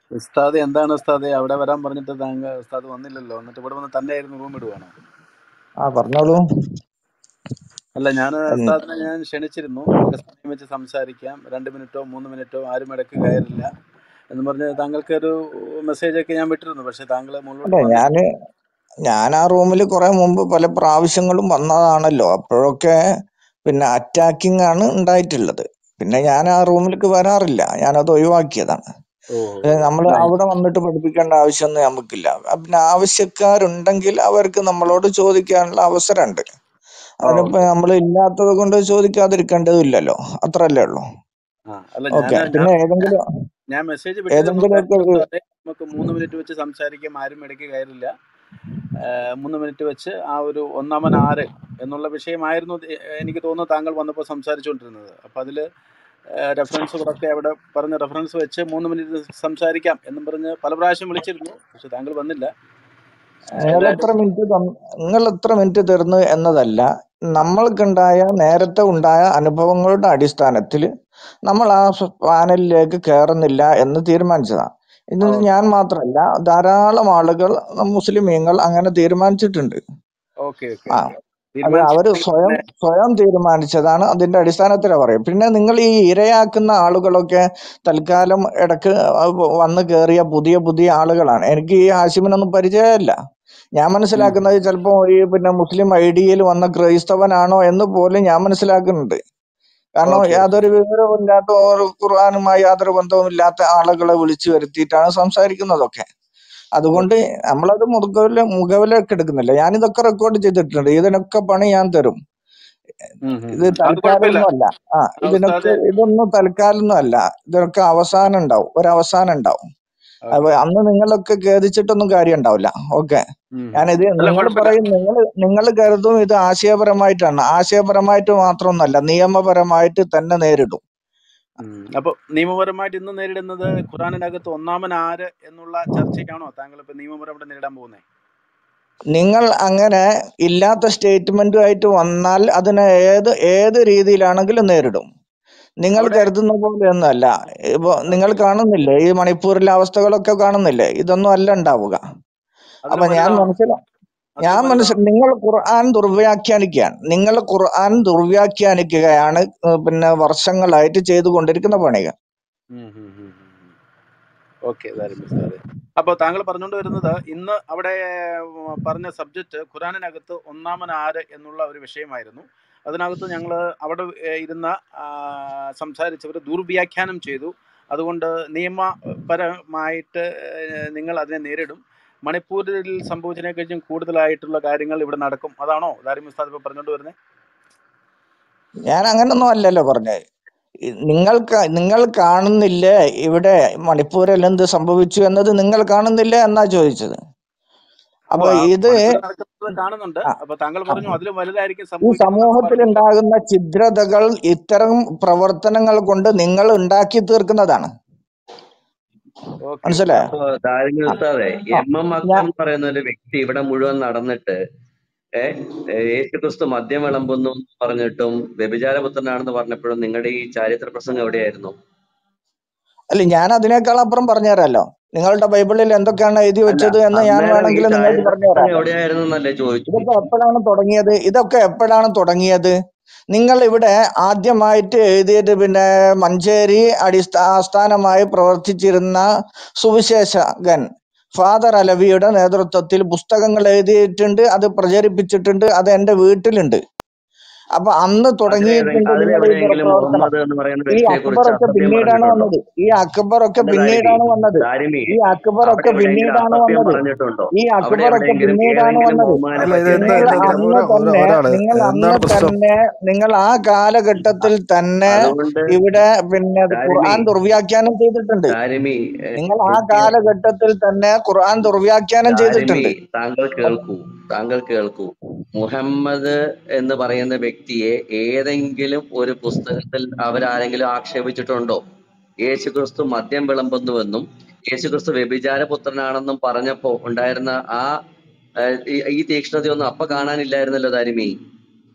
ഉസ്താദ് എന്താണ് ഉസ്താദെ അവിടെ വരാൻ പറഞ്ഞിട്ട് താങ്കൾ ഉസ്താദ് വന്നില്ലല്ലോ എന്നിട്ട് ഇവിടെ വന്ന് തന്നെയായിരുന്നു റൂം ഇടുവാണോ ആ പറഞ്ഞോളൂ അല്ല ഞാൻ ഉം, ഉസ്താദിനെ ഞാൻ ക്ഷണിച്ചിരുന്നു നമുക്ക് സമയം വെച്ച് സംസാരിക്കാം രണ്ട് മിനിറ്റോ മൂന്ന് മിനിറ്റോ ആരും ഇടയ്ക്ക് കയറില്ല എന്ന് പറഞ്ഞ് താങ്കൾക്ക് ഒരു മെസ്സേജ് ഒക്കെ ഞാൻ വിട്ടിരുന്നു പക്ഷെ താങ്കൾ മുകളിലോട്ട് അതെ വന്നില്ല ഞാന് ഞാൻ ആ റൂമിൽ കുറെ മുമ്പ് പല പ്രാവശ്യങ്ങളും വന്നതാണല്ലോ അപ്പോഴൊക്കെ പിന്നെ അറ്റാക്കിംഗ് ആണ് ഉണ്ടായിട്ടുള്ളത് പിന്നെ ഞാൻ ആ റൂമിലേക്ക് വരാറില്ല ഞാനത് ഒഴിവാക്കിയതാണ് ഓ നമ്മൾ അല്ല അവിടെ വന്നിട്ട് പഠിപ്പിക്കേണ്ട ആവശ്യമൊന്നും നമുക്കില്ല അഹ് പിന്നെ ആവശ്യക്കാരുണ്ടെങ്കിൽ അവർക്ക് നമ്മളോട് ചോദിക്കാനുള്ള അവസരമുണ്ട് ആ അതിനിപ്പോ ഓക്കെ നമ്മൾ ഇല്ലാത്തത് കൊണ്ട് ചോദിക്കാതിരിക്കേണ്ടതില്ലല്ലോ അത്രല്ലേ ഉള്ളൂ ആ അല്ല ഓക്കെ ഞാൻ ഞാൻ പിന്നെ ഏതെങ്കിലും ഞാൻ മെസ്സേജ് വിട്ടിരുന്നു ഏതെങ്കിലുമൊക്കെ കാര്യം ഒരു- ഉസ്താദെ നമുക്ക് മൂന്ന് മിനിറ്റ് വെച്ച് സംസാരിക്കാം ആരും ഇടയ്ക്ക് കയറില്ല ഏഹ് മൂന്ന് മിനിറ്റ് വെച്ച് ആ ഒരു ഒന്നാമൻ ആര് എന്നുള്ള വിഷയമായിരുന്നു ഇത് എനിക്ക് തോന്നുന്നു താങ്കൾ വന്നപ്പോൾ സംസാരിച്ചുകൊണ്ടിരുന്നത് അപ്പം അതിൽ റെഫറൻസുകളൊക്കെ അവിടെ പറഞ്ഞ റെഫറൻസ് വെച്ച് മൂന്ന് മിനിറ്റ് സംസാരിക്കാം എന്നും പറഞ്ഞ് പല പ്രാവശ്യം വിളിച്ചിരുന്നു പക്ഷെ താങ്കൾ വന്നില്ല ഏഹ് നിങ്ങൾ ഏതായാലും എത്ര മിനിറ്റ് നിങ്ങൾ എത്ര മിനിറ്റ് തരുന്നു എന്നതല്ല നമ്മൾക്കുണ്ടായ നേരത്തെ ഉണ്ടായ അനുഭവങ്ങളുടെ അടിസ്ഥാനത്തിൽ നമ്മൾ ആ സ് പാനലിലേക്ക് കയറുന്നില്ല എന്ന് തീരുമാനിച്ചതാണ് ഇത് ആ ഓക്കെ ഞാൻ മാത്രമല്ല ധാരാളം ആളുകൾ മുസ്ലിമീങ്ങൾ അങ്ങനെ തീരുമാനിച്ചിട്ടുണ്ട് ഓക്കെ ഓക്കെ ആ ഓക്കെ അത് അവര് തീരുമാനിച്ചിട്ടുണ്ടെങ്കിൽ സ്വയം പിന്നെ സ്വയം തീരുമാനിച്ചതാണ് അതിന്റെ അടിസ്ഥാനത്തിലാണ് പറയും പിന്നെ നിങ്ങൾ ഈ ഇരയാക്കുന്ന ആളുകളൊക്കെ തൽക്കാലം ഇടക്ക് വന്ന് കയറിയ പുതിയ പുതിയ ആളുകളാണ് എനിക്ക് ഈ ഹാഷിമിനൊന്നും പരിചയമില്ല ഞാൻ ഉം. മനസ്സിലാക്കുന്നത് ചിലപ്പോൾ ഈ പിന്നെ മുസ്ലിം ഐഡിയയിൽ വന്ന ക്രൈസ്തവനാണോ എന്ന് പോലും ഞാൻ മനസ്സിലാക്കുന്നുണ്ട് കാരണം ഓക്കെ ഓക്കെ യാതൊരു വിവരവും ഇല്ലാത്ത ഒരു ഖുർആാനുമായി യാതൊരു ബന്ധവും ഇല്ലാത്ത ആളുകളെ വിളിച്ചു വരുത്തിയിട്ടാണ് സംസാരിക്കുന്നതൊക്കെ അതുകൊണ്ട് ഓക്കെ നമ്മളത് മുഖവില മുഖവിലേക്ക് എടുക്കുന്നില്ല ഞാൻ ഇതൊക്കെ റെക്കോർഡ് ചെയ്തിട്ടുണ്ട് ഇതിനൊക്കെ പണി ഞാൻ തരും ഉം, ഉം, ഇത് ഉം. അത് കുഴപ്പമില്ല തൽക്കാലമൊന്നും അല്ല ആ ആ ഇതിനൊക്കെ ഉസ്താദെ ഇതൊന്നും തൽക്കാലമൊന്നും അല്ല ഇതിനൊക്കെ അവസാനം ഉണ്ടാവും ഒരു അവസാനം ഉണ്ടാവും അപ്പൊ ഓക്കെ അന്ന് നിങ്ങളൊക്കെ ഖേദിച്ചിട്ടൊന്നും കാര്യം ഉണ്ടാവില്ല ഓക്കെ ഉം, ഉം. ഞാനിത് അല്ല നിങ്ങൾ കുഴപ്പമില്ല പറയും നിങ്ങൾ നിങ്ങൾ കരുതും ഇത് ആശയപരമായിട്ടാണ് ആശയപരമായിട്ട് മാത്രമൊന്നല്ല നിയമപരമായിട്ട് തന്നെ നേരിടും ഉം. അപ്പൊ നിയമപരമായിട്ട് ഇന്ന് നേരിടുന്നത് ഖുറാനിനകത്ത് ഒന്നാമൻ ആര് എന്നുള്ള ചർച്ചയ്ക്കാണോ താങ്കൾ ഇപ്പൊ നിയമപരമായിട്ട് നേരിടാൻ പോകുന്നത് നിങ്ങൾ അങ്ങനെ ഇല്ലാത്ത സ്റ്റേറ്റ്മെന്റുമായിട്ട് വന്നാൽ അതിനെ ഏത് ഏത് രീതിയിലാണെങ്കിലും നേരിടും നിങ്ങൾ അവിടെ കരുതുന്ന പോലെയൊന്നുമല്ല ഇപ്പൊ നിങ്ങൾ ഓക്കെ കാണുന്നില്ലേ ഈ മണിപ്പൂരിലെ അവസ്ഥകളൊക്കെ കാണുന്നില്ലേ ഇതൊന്നും അല്ല ഉണ്ടാവുക അതിലും അപ്പൊ ഞാൻ വലുതാണോ മനസ്സിലാ ഞാൻ അതിലും മനസ്സിൽ വലുതാണോ നിങ്ങൾ ഖുർആൻ ദുർവ്യാഖ്യാനിക്കുകയാണ് നിങ്ങൾ ഖുർആൻ ദുർവ്യാഖ്യാനിക്കുകയാണ് ഏഹ് പിന്നെ വർഷങ്ങളായിട്ട് ചെയ്തുകൊണ്ടിരിക്കുന്ന പണികൾ ഓക്കെ ഉസ്താദെ അപ്പോൾ താങ്കൾ പറഞ്ഞുകൊണ്ട് വരുന്നത് ഇന്ന് അവിടെ ഉം, പറഞ്ഞ സബ്ജക്റ്റ് ഖുറാനിനകത്ത് ഒന്നാമൻ ആര് എന്നുള്ള ഒരു വിഷയമായിരുന്നു അതിനകത്ത് ഞങ്ങൾ അവിടെ ഏഹ്, ഇരുന്ന ആ, സംസാരിച്ചവർ ദുർവ്യാഖ്യാനം ചെയ്തു അതുകൊണ്ട് നിയമപരമായിട്ട് ഏഹ്, നിങ്ങൾ അതിനെ നേരിടും മണിപ്പൂരിൽ സംഭവിച്ചതിനെക്കുറിച്ചും കൂടുതലായിട്ടുള്ള കാര്യങ്ങൾ ഇവിടെ നടക്കും അതാണോ ദാരിം ഉസ്താദ് ഇപ്പോൾ പറഞ്ഞുകൊണ്ട് വരുന്നത് ഞാൻ അങ്ങനൊന്നും അല്ലല്ലോ പറഞ്ഞത് ഈ നിങ്ങൾ ക- നിങ്ങൾ കാണുന്നില്ലേ ഇവിടെ മണിപ്പൂരിൽ എന്ത് സംഭവിച്ചു എന്നത് നിങ്ങൾ കാണുന്നില്ലേ എന്നാ ചോദിച്ചത് ഓ അപ്പൊ ആ ഇത് മണിപ്പൂരിൽ നടക്കുന്നത് കാണുന്നുണ്ട് ആ, അപ്പൊ താങ്കൾ ആ, പറഞ്ഞു അതിലും വലുതായിരിക്കും ഈ സംഭവിക്കുന്നതെന്ന് സമൂഹത്തിൽ പറഞ്ഞു ഉണ്ടാകുന്ന ഛിദ്രതകൾ ഇത്തരം പ്രവർത്തനങ്ങൾ കൊണ്ട് നിങ്ങൾ ഉണ്ടാക്കി തീർക്കുന്നതാണ് ഓക്കെ ഓക്കെ മനസ്സിലായോ അപ്പൊ ദാരിദ്ര്യ ആ, ഉസ്താദെ ആ, എം എം ഞാൻ അക്കം എന്ന് പറയുന്ന ഒരു വ്യക്തി ഇവിടെ മുഴുവൻ നടന്നിട്ട് ഏഹ് യേശുക്രിസ്തു മദ്യം വിളമ്പുന്നു എന്ന് പറഞ്ഞിട്ടും വ്യഭിചാരപുത്രനാണെന്ന് പറഞ്ഞപ്പോഴും നിങ്ങളുടെ ഈ ചാരിത്ര പ്രസംഗം എവിടെയായിരുന്നു അല്ല ഞാൻ അതിനേക്കാൾ അപ്പുറം പറഞ്ഞുതരാമല്ലോ നിങ്ങളുടെ ബൈബിളിൽ എന്തൊക്കെയാണ് എഴുതി അല്ല വെച്ചത് എന്ന് ഞാൻ അന്നേരം ഈ വേണമെങ്കിൽ നിങ്ങൾക്ക് ചാരിത്ര പറഞ്ഞു പ്രസംഗം തരാമല്ലോ എവിടെയായിരുന്നു എന്നല്ലേ ചോദിച്ചു ഇതൊക്കെ എപ്പോഴാണ് തുടങ്ങിയത് ഇതൊക്കെ എപ്പോഴാണ് തുടങ്ങിയത് നിങ്ങൾ ഇവിടെ ആദ്യമായിട്ട് എഴുതിയത് പിന്നെ മഞ്ചേരി അടിസ്ഥാ ആസ്ഥാനമായി പ്രവർത്തിച്ചിരുന്ന സുവിശേഷകൻ ഫാദർ അലവിയുടെ നേതൃത്വത്തിൽ പുസ്തകങ്ങൾ എഴുതിയിട്ടുണ്ട് അത് പ്രചരിപ്പിച്ചിട്ടുണ്ട് അത് എൻ്റെ വീട്ടിലുണ്ട് അപ്പൊ അന്ന് അതിലെ തുടങ്ങിയിട്ടുണ്ട് നിങ്ങൾ ഈ അതിലെവിടെയെങ്കിലും പ്രവർത്തനം മുഹമ്മദ് എന്ന് പറയുന്ന ഈ വ്യക്തിയെ കുറിച്ച് അക്ബറൊക്കെ അസത്യം പിന്നീടാണ് പറഞ്ഞിട്ടുണ്ടോ വന്നത് ഈ അക്ബറൊക്കെ അല്ല ദാരിമി പിന്നീടാണ് വന്നത് ദാരിമി ഈ അവിടെ അക്ബറൊക്കെ എവിടെയെങ്കിലും പിന്നീടാണ് അസത്യം വന്നത് പറഞ്ഞിട്ടുണ്ടോ ഈ അവിടെ അക്ബറൊക്കെ എവിടെയെങ്കിലും പിന്നീടാണ് ഏതെങ്കിലും വന്നത് ബഹുമാനെ അല്ല ഇത് പറ്റി എന്താ നിങ്ങൾ എന്തെങ്കിലും എന്തെങ്കിലും അന്ന് ഒരു ഒരു തന്നെ ഒരാള് നിങ്ങൾ അന്ന് എന്താണ് പ്രശ്നം തന്നെ നിങ്ങൾ ആ കാലഘട്ടത്തിൽ തന്നെ അതുകൊണ്ട് ഇവിടെ പിന്നെ അത് ദാരിമി ഖുർആൻ ദുർവ്യാഖ്യാനം ചെയ്തിട്ടുണ്ട് ദാരിമി ഏഹ്, നിങ്ങൾ ആ എനിക്ക് കാലഘട്ടത്തിൽ തന്നെ ഖുർആൻ ദുർവ്യാഖ്യാനം ദാരിമി ചെയ്തിട്ടുണ്ട് താങ്കൾ കേൾക്കൂ താങ്കൾ കേൾക്കൂ മുഹമ്മദ് എന്ന് പറയുന്ന വ്യക്തിയെ ഏതെങ്കിലും ഒരു പുസ്തകത്തിൽ അവരാരെങ്കിലും ആക്ഷേപിച്ചിട്ടുണ്ടോ യേശുക്രിസ്തു മദ്യം വിളമ്പുന്നുവെന്നും യേശുക്രിസ്തു വ്യഭിചാര പുത്രനാണെന്നും പറഞ്ഞപ്പോ ഉണ്ടായിരുന്ന ആ ഏഹ്, ഈ ഈ തീക്ഷ്ണതയൊന്നും അപ്പൊ കാണാനില്ലായിരുന്നല്ലോ ദാരിമി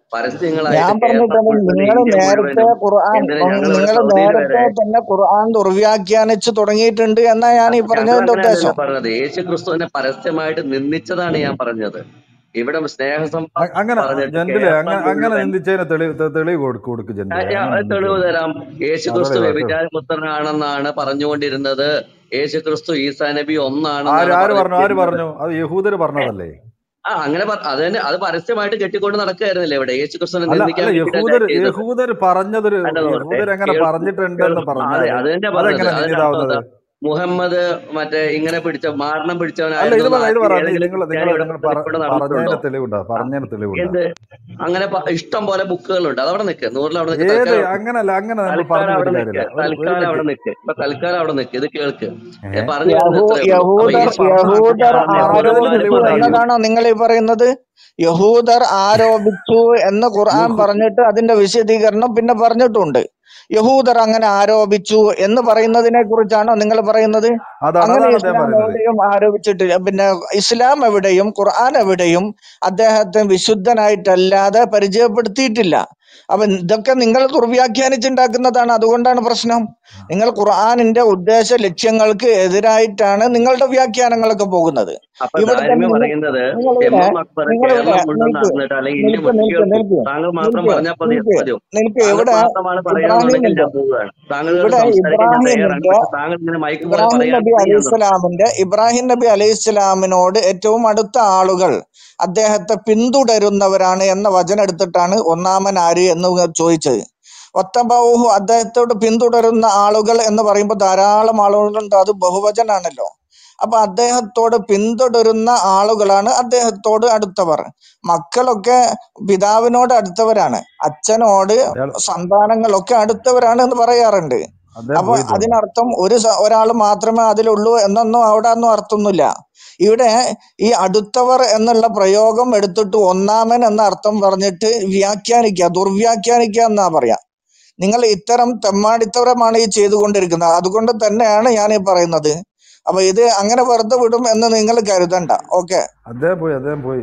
പരസ്യങ്ങളായിട്ട് ഞാൻ കേരള പറഞ്ഞിട്ടത് മുഴുവൻ നിങ്ങൾ ഇന്ത്യ നേരത്തെ മുഴുവനും ഖുർആൻ എന്തിനാ ഞങ്ങളിവിടെ നിങ്ങൾ സൗദിയിൽ നേരത്തെ വരെ തന്നെ ഖുർആൻ ദുർവ്യാഖ്യാനിച്ച് തുടങ്ങിയിട്ടുണ്ട് എന്നാ ഞാൻ ഈ ഞങ്ങൾ പറഞ്ഞതിന്റെ അങ്ങനെയല്ലല്ലോ ഉദ്ദേശം പറഞ്ഞത് യേശു ക്രിസ്തുവിനെ പരസ്യമായിട്ട് നിന്ദിച്ചതാണ് ഞാൻ പറഞ്ഞത് ഇവിടെ സ്നേഹസം അ- അങ്ങനെ പറഞ്ഞിട്ട് ജെന്റിലെ കേരളം അങ്ങനെ അങ്ങനെ മുഴുവൻ നിന്ദിച്ചതിന് തെളിവ് തെ- തെളിവ് കൊടുക്ക് കൊടുക്ക് ആ, ജെന്റിലെ ഞാൻ അങ്ങനെ തെളിവ് നിന്ദിച്ചതിന് തരാം യേശു ആ ക്രിസ്തു തെളിവ് തെളിവ് വ്യഭിചാരപുത്രനാണെന്നാണ് പറഞ്ഞുകൊണ്ടിരുന്നത് യേശു ക്രിസ്തു ഈസാ നബി ആര് ഒന്നാണെന്നാണ് ആര് പറഞ്ഞു ആര് പറഞ്ഞിരുന്നത് പറഞ്ഞു അത് യഹൂദര് പറഞ്ഞതല്ലേ ആ അങ്ങനെ പറ- അത് തന്നെ അത് പരസ്യമായിട്ട് കെട്ടിക്കൊണ്ട് നടക്കുകയായിരുന്നില്ലേ ഇവിടെ യേശു ക്രിസ്തുവിനെ അല്ല നിന്ദിക്കാൻ അല്ല വേണ്ടിയിട്ടല്ല യഹൂദർ ചെയ്തത് യഹൂദർ പറഞ്ഞതൊരു അല്ല നോക്കട്ടെ യഹൂദർ എങ്ങനെ കേൾക്കൂ പറഞ്ഞിട്ടുണ്ടെന്ന് കേൾക്കൂ അതെ പറഞ്ഞാല് അത് തന്നെ പറഞ്ഞത് അതെങ്ങനെ അതിന്റെ അർത്ഥം നിന്ദിതാവുന്നത് എന്താ മുഹമ്മദ് മറ്റേ ഇങ്ങനെ പിടിച്ച മാരണം അല്ല പിടിച്ചവനായിരുന്നു ഇത് എന്ന് പറ ഇത് ആക്കി പറ നീ ഏതെങ്കിലും നിങ്ങൾ ക്രിസ്ത്യാനി നിങ്ങൾ ഇവിടെ നിങ്ങൾ പറ ഇവിടെ നടന്നിട്ടുണ്ടോ പറഞ്ഞതിന് തെളിവുണ്ടോ ആ, പറഞ്ഞതിന് തെളിവുണ്ടോ എന്ത് അങ്ങനെ പ- ഇഷ്ടം പോലെ ബുക്കുകളുണ്ട് അതവിടെ നിൽക്ക് നൂറിൽ അവിടെ നിൽക്ക് ഏത് തൽക്കാലം അങ്ങനല്ല അങ്ങനെ നമ്മൾ തൽക്കാലം പറഞ്ഞു അവിടെ പോയിട്ട് നിൽക്ക് കാര്യമില്ല ഒരു ഒരു തൽക്കാലം അവിടെ മിനിറ്റ് നിൽക്ക് ഇപ്പൊ തൽക്കാലം അവിടെ നിൽക്ക് ഇത് കേൾക്ക് ഏ ഞാൻ പറഞ്ഞു വരുന്നത് യഹൂ ഇത്രയേ ഉള്ളൂ അപ്പൊ യഹൂദർ യേശു നിങ്ങൾ പറഞ്ഞ ക്രിസ്തു യഹൂദർ ആ പറഞ്ഞതിന് യഹൂദന്മാര് ആരോപിച്ചു തെളിവുണ്ടോ പറയുന്നു എന്നതാണോ നിങ്ങൾ ഈ പറയുന്നത് യഹൂദർ ആരോപിച്ചു എന്ന് ഖുർആൻ യഹൂ പറഞ്ഞിട്ട് അതിന്റെ വിശദീകരണം പിന്നെ പറഞ്ഞിട്ടുണ്ട് യഹൂദർ അങ്ങനെ ആരോപിച്ചു എന്ന് പറയുന്നതിനെ കുറിച്ചാണോ നിങ്ങൾ പറയുന്നത് അതാണ് അങ്ങനെ അതാണ് അദ്ദേഹം ഇസ്ലാം പറയുന്നത് എവിടെയും ആരോപിച്ചിട്ടില്ല പിന്നെ ഇസ്ലാം എവിടെയും ഖുർആൻ എവിടെയും അദ്ദേഹത്തെ വിശുദ്ധനായിട്ടല്ലാതെ പരിചയപ്പെടുത്തിയിട്ടില്ല അപ്പൊ ഇതൊക്കെ നിങ്ങൾ ദുർവ്യാഖ്യാനിച്ചുണ്ടാക്കുന്നതാണ് അതുകൊണ്ടാണ് പ്രശ്നം നിങ്ങൾ ഖുർആനിന്റെ ഉദ്ദേശ ലക്ഷ്യങ്ങൾക്ക് എതിരായിട്ടാണ് നിങ്ങളുടെ വ്യാഖ്യാനങ്ങളൊക്കെ പോകുന്നത് അപ്പൊ ഇവിടെ ധാരിമ തന്നെ പറയുന്നത് എം നിങ്ങളിവിടെ എം അക്ബർ നിങ്ങളിവിടെ കേരളം മുഴുവൻ നിൽക്ക് നടന്നിട്ട് അല്ലെങ്കിൽ ഇന്ത്യ നിൽക്ക് മുഴുവൻ നിൽക്ക് കേൾക്കൂ നിൽക്ക് താങ്കൾ മാത്രം നിൽക്ക് പറഞ്ഞാൽ മതി നിൽക്ക് മതിയോ നിൽക്ക് താങ്കൾ ഇവിടെ മാത്രമാണ് പറയണമെന്നുണ്ടെങ്കിൽ ഇബ്രാഹിമിന്റെ ഞാൻ പോവുകയാണ് താങ്കൾ ഇവിടെ സംസാരിക്കാൻ ഞാൻ തയ്യാറാണ് ഇബ്രാഹിമിന്റെ പക്ഷെ താങ്കൾ ഇങ്ങനെ മൈക്ക് പോലെ ഇബ്രാഹിം നബി പറയുകയാണെങ്കിൽ അലൈഹി ഞാൻ നിർത്തും സ്വലാമിന്റെ ഇബ്രാഹിം നബി അലൈഹി സ്വലാമിനോട് ഏറ്റവും അടുത്ത ആളുകൾ അദ്ദേഹത്തെ പിന്തുടരുന്നവരാണ് എന്ന വചനം എടുത്തിട്ടാണ് ഒന്നാമൻ ആര് എന്ന് ചോദിച്ചത് ഒത്തബൗഹു അദ്ദേഹത്തോട് പിന്തുടരുന്ന ആളുകൾ എന്ന് പറയുമ്പോൾ ധാരാളം ആളുകളുണ്ട് അത് ബഹുവചനാണല്ലോ അപ്പൊ അദ്ദേഹത്തോട് പിന്തുടരുന്ന ആളുകളാണ് അദ്ദേഹത്തോട് അടുത്തവർ മക്കളൊക്കെ പിതാവിനോട് അടുത്തവരാണ് അച്ഛനോട് അയാൾ സന്താനങ്ങളൊക്കെ അടുത്തവരാണ് എന്ന് പറയാറുണ്ട് അദ്ദേഹം അപ്പൊ പോയി തോന്നുന്നു അതിനർത്ഥം ഒരു ഒരാൾ മാത്രമേ അതിലുള്ളൂ എന്നൊന്നും അവിടെ ഒന്നും അർത്ഥമൊന്നുമില്ല ഇവിടെ ഈ അടുത്തവർ എന്നുള്ള പ്രയോഗം എടുത്തിട്ട് ഒന്നാമൻ എന്ന അർത്ഥം പറഞ്ഞിട്ട് വ്യാഖ്യാനിക്കുക ദുർവ്യാഖ്യാനിക്കുക എന്നാ പറയാ നിങ്ങൾ ഇത്തരം തെമ്മാടിത്തരമാണ് ഈ ചെയ്തുകൊണ്ടിരിക്കുന്നത് അതുകൊണ്ട് തന്നെയാണ് ഞാൻ ഈ പറയുന്നത് അപ്പൊ ഇത് അങ്ങനെ വെറുതെ വിടും എന്ന് നിങ്ങൾ കരുതണ്ട ഓക്കെ അദ്ദേഹം പോയി അദ്ദേഹം പോയി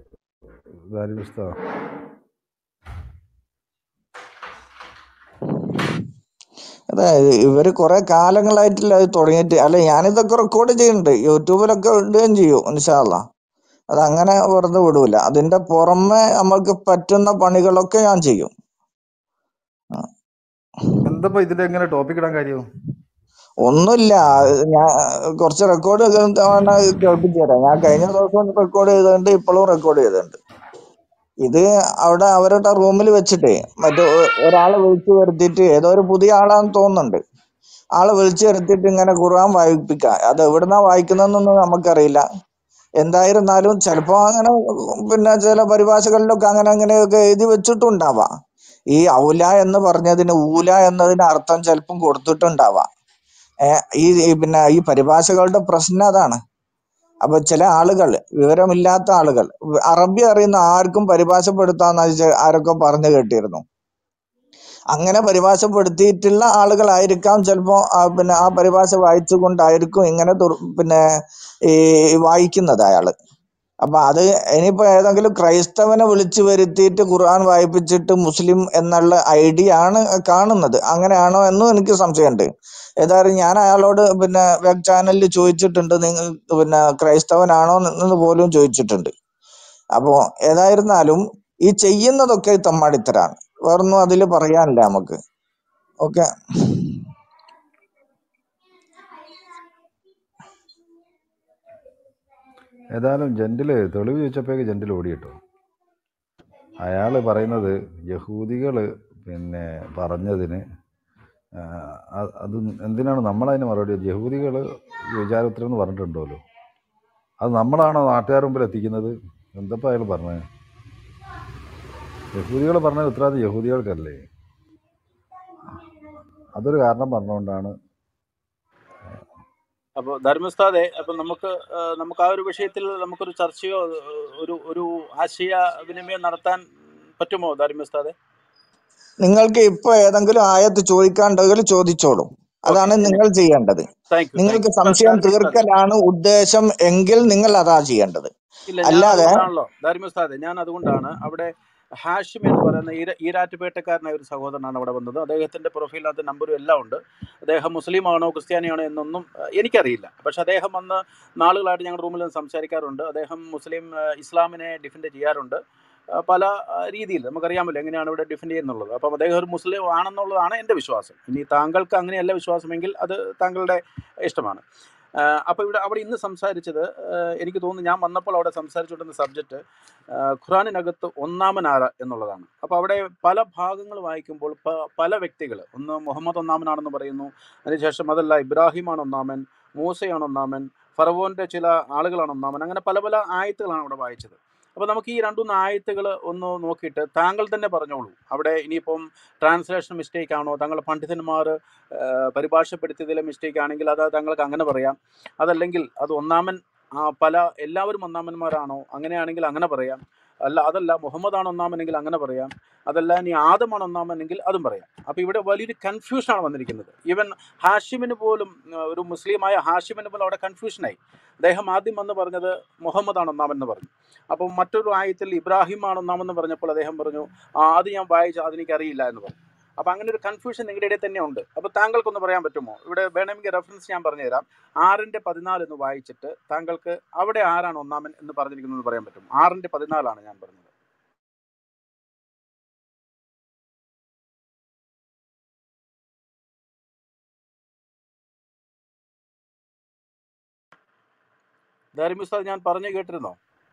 ദാരിദ്ര്യസ്ഥ അതായത് ഇവര് കുറെ കാലങ്ങളായിട്ടില്ല അത് തുടങ്ങിയിട്ട് അല്ല ഞാനിതൊക്കെ റെക്കോർഡ് ചെയ്യുന്നുണ്ട് യൂട്യൂബിലൊക്കെ ഇടുകയും ചെയ്യും ഇൻഷാല്ല അത് അങ്ങനെ വെറുതെ വിടൂല അതിന്റെ പുറമെ നമ്മൾക്ക് പറ്റുന്ന പണികളൊക്കെ ഞാൻ ചെയ്യും ആ. എന്തപ്പോ ഇതിന്റെ എങ്ങനെ ടോപ്പിക് ഇടാൻ കാര്യം ഒന്നുമില്ല ഞാൻ കുറച്ച് റെക്കോർഡ് കേൾപ്പിച്ചു തരാം ഞാൻ കഴിഞ്ഞ ദിവസം റെക്കോർഡ് ചെയ്തിട്ടുണ്ട് ഇപ്പോഴും റെക്കോർഡ് ചെയ്തിട്ടുണ്ട് ഇത് അവിടെ അവരുടെ റൂമിൽ വെച്ചിട്ടേ മറ്റേ ഒ- ഒരാളെ വിളിച്ചു വരുത്തിയിട്ട് ഏതോ ഒരു പുതിയ ആളാന്ന് തോന്നുന്നുണ്ട് ആളെ വിളിച്ചു വരുത്തിയിട്ട് ഇങ്ങനെ ഖുർആൻ വായിപ്പിക്കുക അത് എവിടുന്നാ വായിക്കുന്നതെന്നൊന്നും നമുക്കറിയില്ല എന്തായിരുന്നാലും ചിലപ്പോ അങ്ങനെ പിന്നെ ചില പരിഭാഷകളിലൊക്കെ അങ്ങനെ അങ്ങനെയൊക്കെ എഴുതി വെച്ചിട്ടുണ്ടാവാം ഈ ഔല എന്ന് പറഞ്ഞതിന് ഊല എന്നതിന് അർത്ഥം ചിലപ്പം കൊടുത്തിട്ടുണ്ടാവാം ഏഹ് ഈ ഈ പിന്നെ ഈ പരിഭാഷകളുടെ പ്രശ്നം അതാണ് അപ്പൊ ചില ആളുകൾ വിവരമില്ലാത്ത ആളുകൾ അറബി അറിയുന്ന ആർക്കും പരിഭാഷപ്പെടുത്താന്ന് വെച്ചാൽ ആരൊക്കെ പറഞ്ഞു കേട്ടിരുന്നു അങ്ങനെ പരിഭാഷപ്പെടുത്തിയിട്ടുള്ള ആളുകളായിരിക്കാം ചിലപ്പോ ആ പിന്നെ ആ പരിഭാഷ വായിച്ചുകൊണ്ടായിരിക്കും ഇങ്ങനെ ദുർ- പിന്നെ ഈ വായിക്കുന്നത് അയാള് അപ്പൊ അത് ഇനിയിപ്പോ ഏതെങ്കിലും ക്രൈസ്തവനെ വിളിച്ചു വരുത്തിയിട്ട് ഖുർആൻ വായിപ്പിച്ചിട്ട് മുസ്ലിം എന്നുള്ള ഐഡിയ ആണ് കാണുന്നത് അങ്ങനെയാണോ എന്നും എനിക്ക് സംശയമുണ്ട് ഏതായാലും ഞാൻ അയാളോട് പിന്നെ വെബ് ചാനലിൽ ചോദിച്ചിട്ടുണ്ട് നിങ്ങൾ പിന്നെ ക്രൈസ്തവനാണോ എന്ന് പോലും ചോദിച്ചിട്ടുണ്ട് അപ്പോ ഏതായിരുന്നാലും ഈ ചെയ്യുന്നതൊക്കെ ഈ തമ്മാടിത്തരാണ് വേറൊന്നും അതിൽ പറയാനില്ല നമുക്ക് ഓക്കെ ഏതായാലും ജെന്റില് തെളിവ് ചോദിച്ചപ്പോഴേക്ക് ജെന്റിൽ ഓടി കേട്ടോ അയാൾ പറയുന്നത് യഹൂദികൾ പിന്നെ പറഞ്ഞതിന് ആ, അ- അത് എന്തിനാണ് നമ്മളതിന് മറുപടി യഹൂദികൾ വിചാരത്തിലെന്ന് എന്ന് പറഞ്ഞിട്ടുണ്ടല്ലോ അത് നമ്മളാണോ നാട്ടുകാർ മുമ്പിൽ എത്തിക്കുന്നത് എന്തപ്പോൾ അയാൾ പറഞ്ഞത് യഹൂദികൾ പറഞ്ഞ ഉത്തരവാദിത്വം യഹൂദികൾക്കല്ലേ അതൊരു കാരണം പറഞ്ഞുകൊണ്ടാണ് അപ്പോൾ ധർമ്മസ്ഥാതെ അപ്പം നമുക്ക് ആ, നമുക്ക് ആ ഒരു വിഷയത്തിൽ നമുക്കൊരു ചർച്ചയോ ആ, ഒരു ഒരു ആശയ വിനിമയം നടത്താൻ പറ്റുമോ ധർമ്മസ്ഥാതെ നിങ്ങൾക്ക് ഇപ്പൊ ഏതെങ്കിലും ആയത്ത് ചോദിക്കാണ്ടെങ്കിൽ ചോദിച്ചോളൂ ഓക്കെ അതാണ് നിങ്ങൾ ചെയ്യേണ്ടത് താങ്ക് യു താങ്ക് നിങ്ങൾക്ക് യു സംശയം ധർമ്മസ്ഥാതെ തീർക്കലാണ് ഉദ്ദേശം എങ്കിൽ നിങ്ങൾ അതാ ചെയ്യേണ്ടത് ഇല്ല ഞാൻ അല്ലാതെ അതുകൊണ്ടാണല്ലോ ധർമ്മസ്ഥാതെ ഞാൻ അതുകൊണ്ടാണ് അവിടെ ഹാഷിം എന്ന് പറയുന്ന ഈര ഈരാറ്റുപേട്ടക്കാരനായ ഒരു സഹോദരനാണ് അവിടെ വന്നത് അദ്ദേഹത്തിൻ്റെ പ്രൊഫൈലിനകത്ത് നമ്പറും എല്ലാം ഉണ്ട് അദ്ദേഹം മുസ്ലിമാണോ ക്രിസ്ത്യാനിയാണോ എന്നൊന്നും അഹ്, എനിക്കറിയില്ല പക്ഷെ അദ്ദേഹം വന്ന് നാളുകളായിട്ട് ഞങ്ങളുടെ റൂമിൽ നിന്ന് സംസാരിക്കാറുണ്ട് അദ്ദേഹം മുസ്ലിം അഹ്, ഇസ്ലാമിനെ ഡിഫെൻഡ് ചെയ്യാറുണ്ട് അഹ്, പല അഹ്, രീതിയിൽ നമുക്കറിയാമല്ലോ എങ്ങനെയാണ് ഇവിടെ ഡിഫെൻഡ് ചെയ്യുന്നുള്ളത് അപ്പം അദ്ദേഹം ഒരു മുസ്ലിം ആണെന്നുള്ളതാണ് എൻ്റെ വിശ്വാസം ഇനി താങ്കൾക്ക് അങ്ങനെയല്ല വിശ്വാസമെങ്കിൽ അത് താങ്കളുടെ ഇഷ്ടമാണ് അപ്പോൾ ഇവിടെ അവിടെ ഇന്ന് സംസാരിച്ചത് ആഹ് എനിക്ക് തോന്നുന്നു ഞാൻ വന്നപ്പോൾ അവിടെ സംസാരിച്ചുകൊണ്ടിരുന്ന സബ്ജക്റ്റ് ഖുറാനിനകത്ത് ഒന്നാമനാര എന്നുള്ളതാണ് അപ്പോൾ അവിടെ പല ഭാഗങ്ങൾ വായിക്കുമ്പോൾ പ- പല വ്യക്തികൾ ഒന്ന് മുഹമ്മദ് ഒന്നാമനാണെന്ന് പറയുന്നു അതിനുശേഷം അതല്ല ഇബ്രാഹിമാണ് ഒന്നാമൻ മൂസയാണ് ഒന്നാമൻ ഫറവോൻ്റെ ചില ആളുകളാണ് ഒന്നാമൻ അങ്ങനെ പല പല ആയത്തുകളാണ് അവിടെ വായിച്ചത് അപ്പോൾ നമുക്ക് ഈ രണ്ടൂന്ന് ആയത്തുകൾ ഒന്ന് നോക്കിയിട്ട് താങ്കൾ തന്നെ പറഞ്ഞോളൂ അവിടെ ഇനിയിപ്പം ട്രാൻസ്ലേഷൻ മിസ്റ്റേക്ക് ആണോ താങ്കളുടെ പണ്ഡിതന്മാർ പരിഭാഷപ്പെടുത്തിയതിലെ മിസ്റ്റേക്ക് ആണെങ്കിൽ അത് താങ്കൾക്ക് അങ്ങനെ പറയാം അതല്ലെങ്കിൽ അത് ഒന്നാമൻ ആ, പല എല്ലാവരും ഒന്നാമന്മാരാണോ അങ്ങനെയാണെങ്കിൽ അങ്ങനെ പറയാം അല്ല അതല്ല മുഹമ്മദാണ് ഒന്നാമനെങ്കിൽ അങ്ങനെ പറയാം അതല്ല ഇനി ആദമാണ് ഒന്നാമനെങ്കിൽ അതും പറയാം അപ്പോൾ ഇവിടെ വലിയൊരു കൺഫ്യൂഷനാണ് വന്നിരിക്കുന്നത് ഈവൻ ഹാഷിമിന് പോലും ആ, ഒരു മുസ്ലിമായ ഹാഷിമിന് പോലും അവിടെ കൺഫ്യൂഷനായി അദ്ദേഹം ആദ്യം വന്ന് പറഞ്ഞത് മുഹമ്മദാണ് ഒന്നാമെന്ന് പറഞ്ഞു അപ്പോൾ മറ്റൊരു ആയത്തിൽ ഇബ്രാഹിമാണ് ഒന്നാമെന്ന് പറഞ്ഞപ്പോൾ അദ്ദേഹം പറഞ്ഞു ആ അത് ഞാൻ വായിച്ചു അതെനിക്കറിയില്ല എന്ന് പറഞ്ഞു അപ്പോൾ അങ്ങനെ ഒരു കൺഫ്യൂഷൻ നിങ്ങളുടെ ഇടയിൽ തന്നെ ഉണ്ട് അപ്പോൾ താങ്കൾക്കൊന്ന് പറയാൻ പറ്റുമോ ഇവിടെ വേണമെങ്കിൽ റെഫറൻസ് ഞാൻ പറഞ്ഞുതരാം ആറിൻ്റെ പതിനാല് എന്ന് വായിച്ചിട്ട് താങ്കൾക്ക് അവിടെ ആരാണ് ഒന്നാമൻ എന്ന് പറഞ്ഞിരിക്കുന്നത് പറയാൻ പറ്റും ആറിൻ്റെ പതിനാലാണ് ഞാൻ പറഞ്ഞത് ദാരിമുസ്താദ് ഞാൻ പറഞ്ഞു കേട്ടിരുന്നോ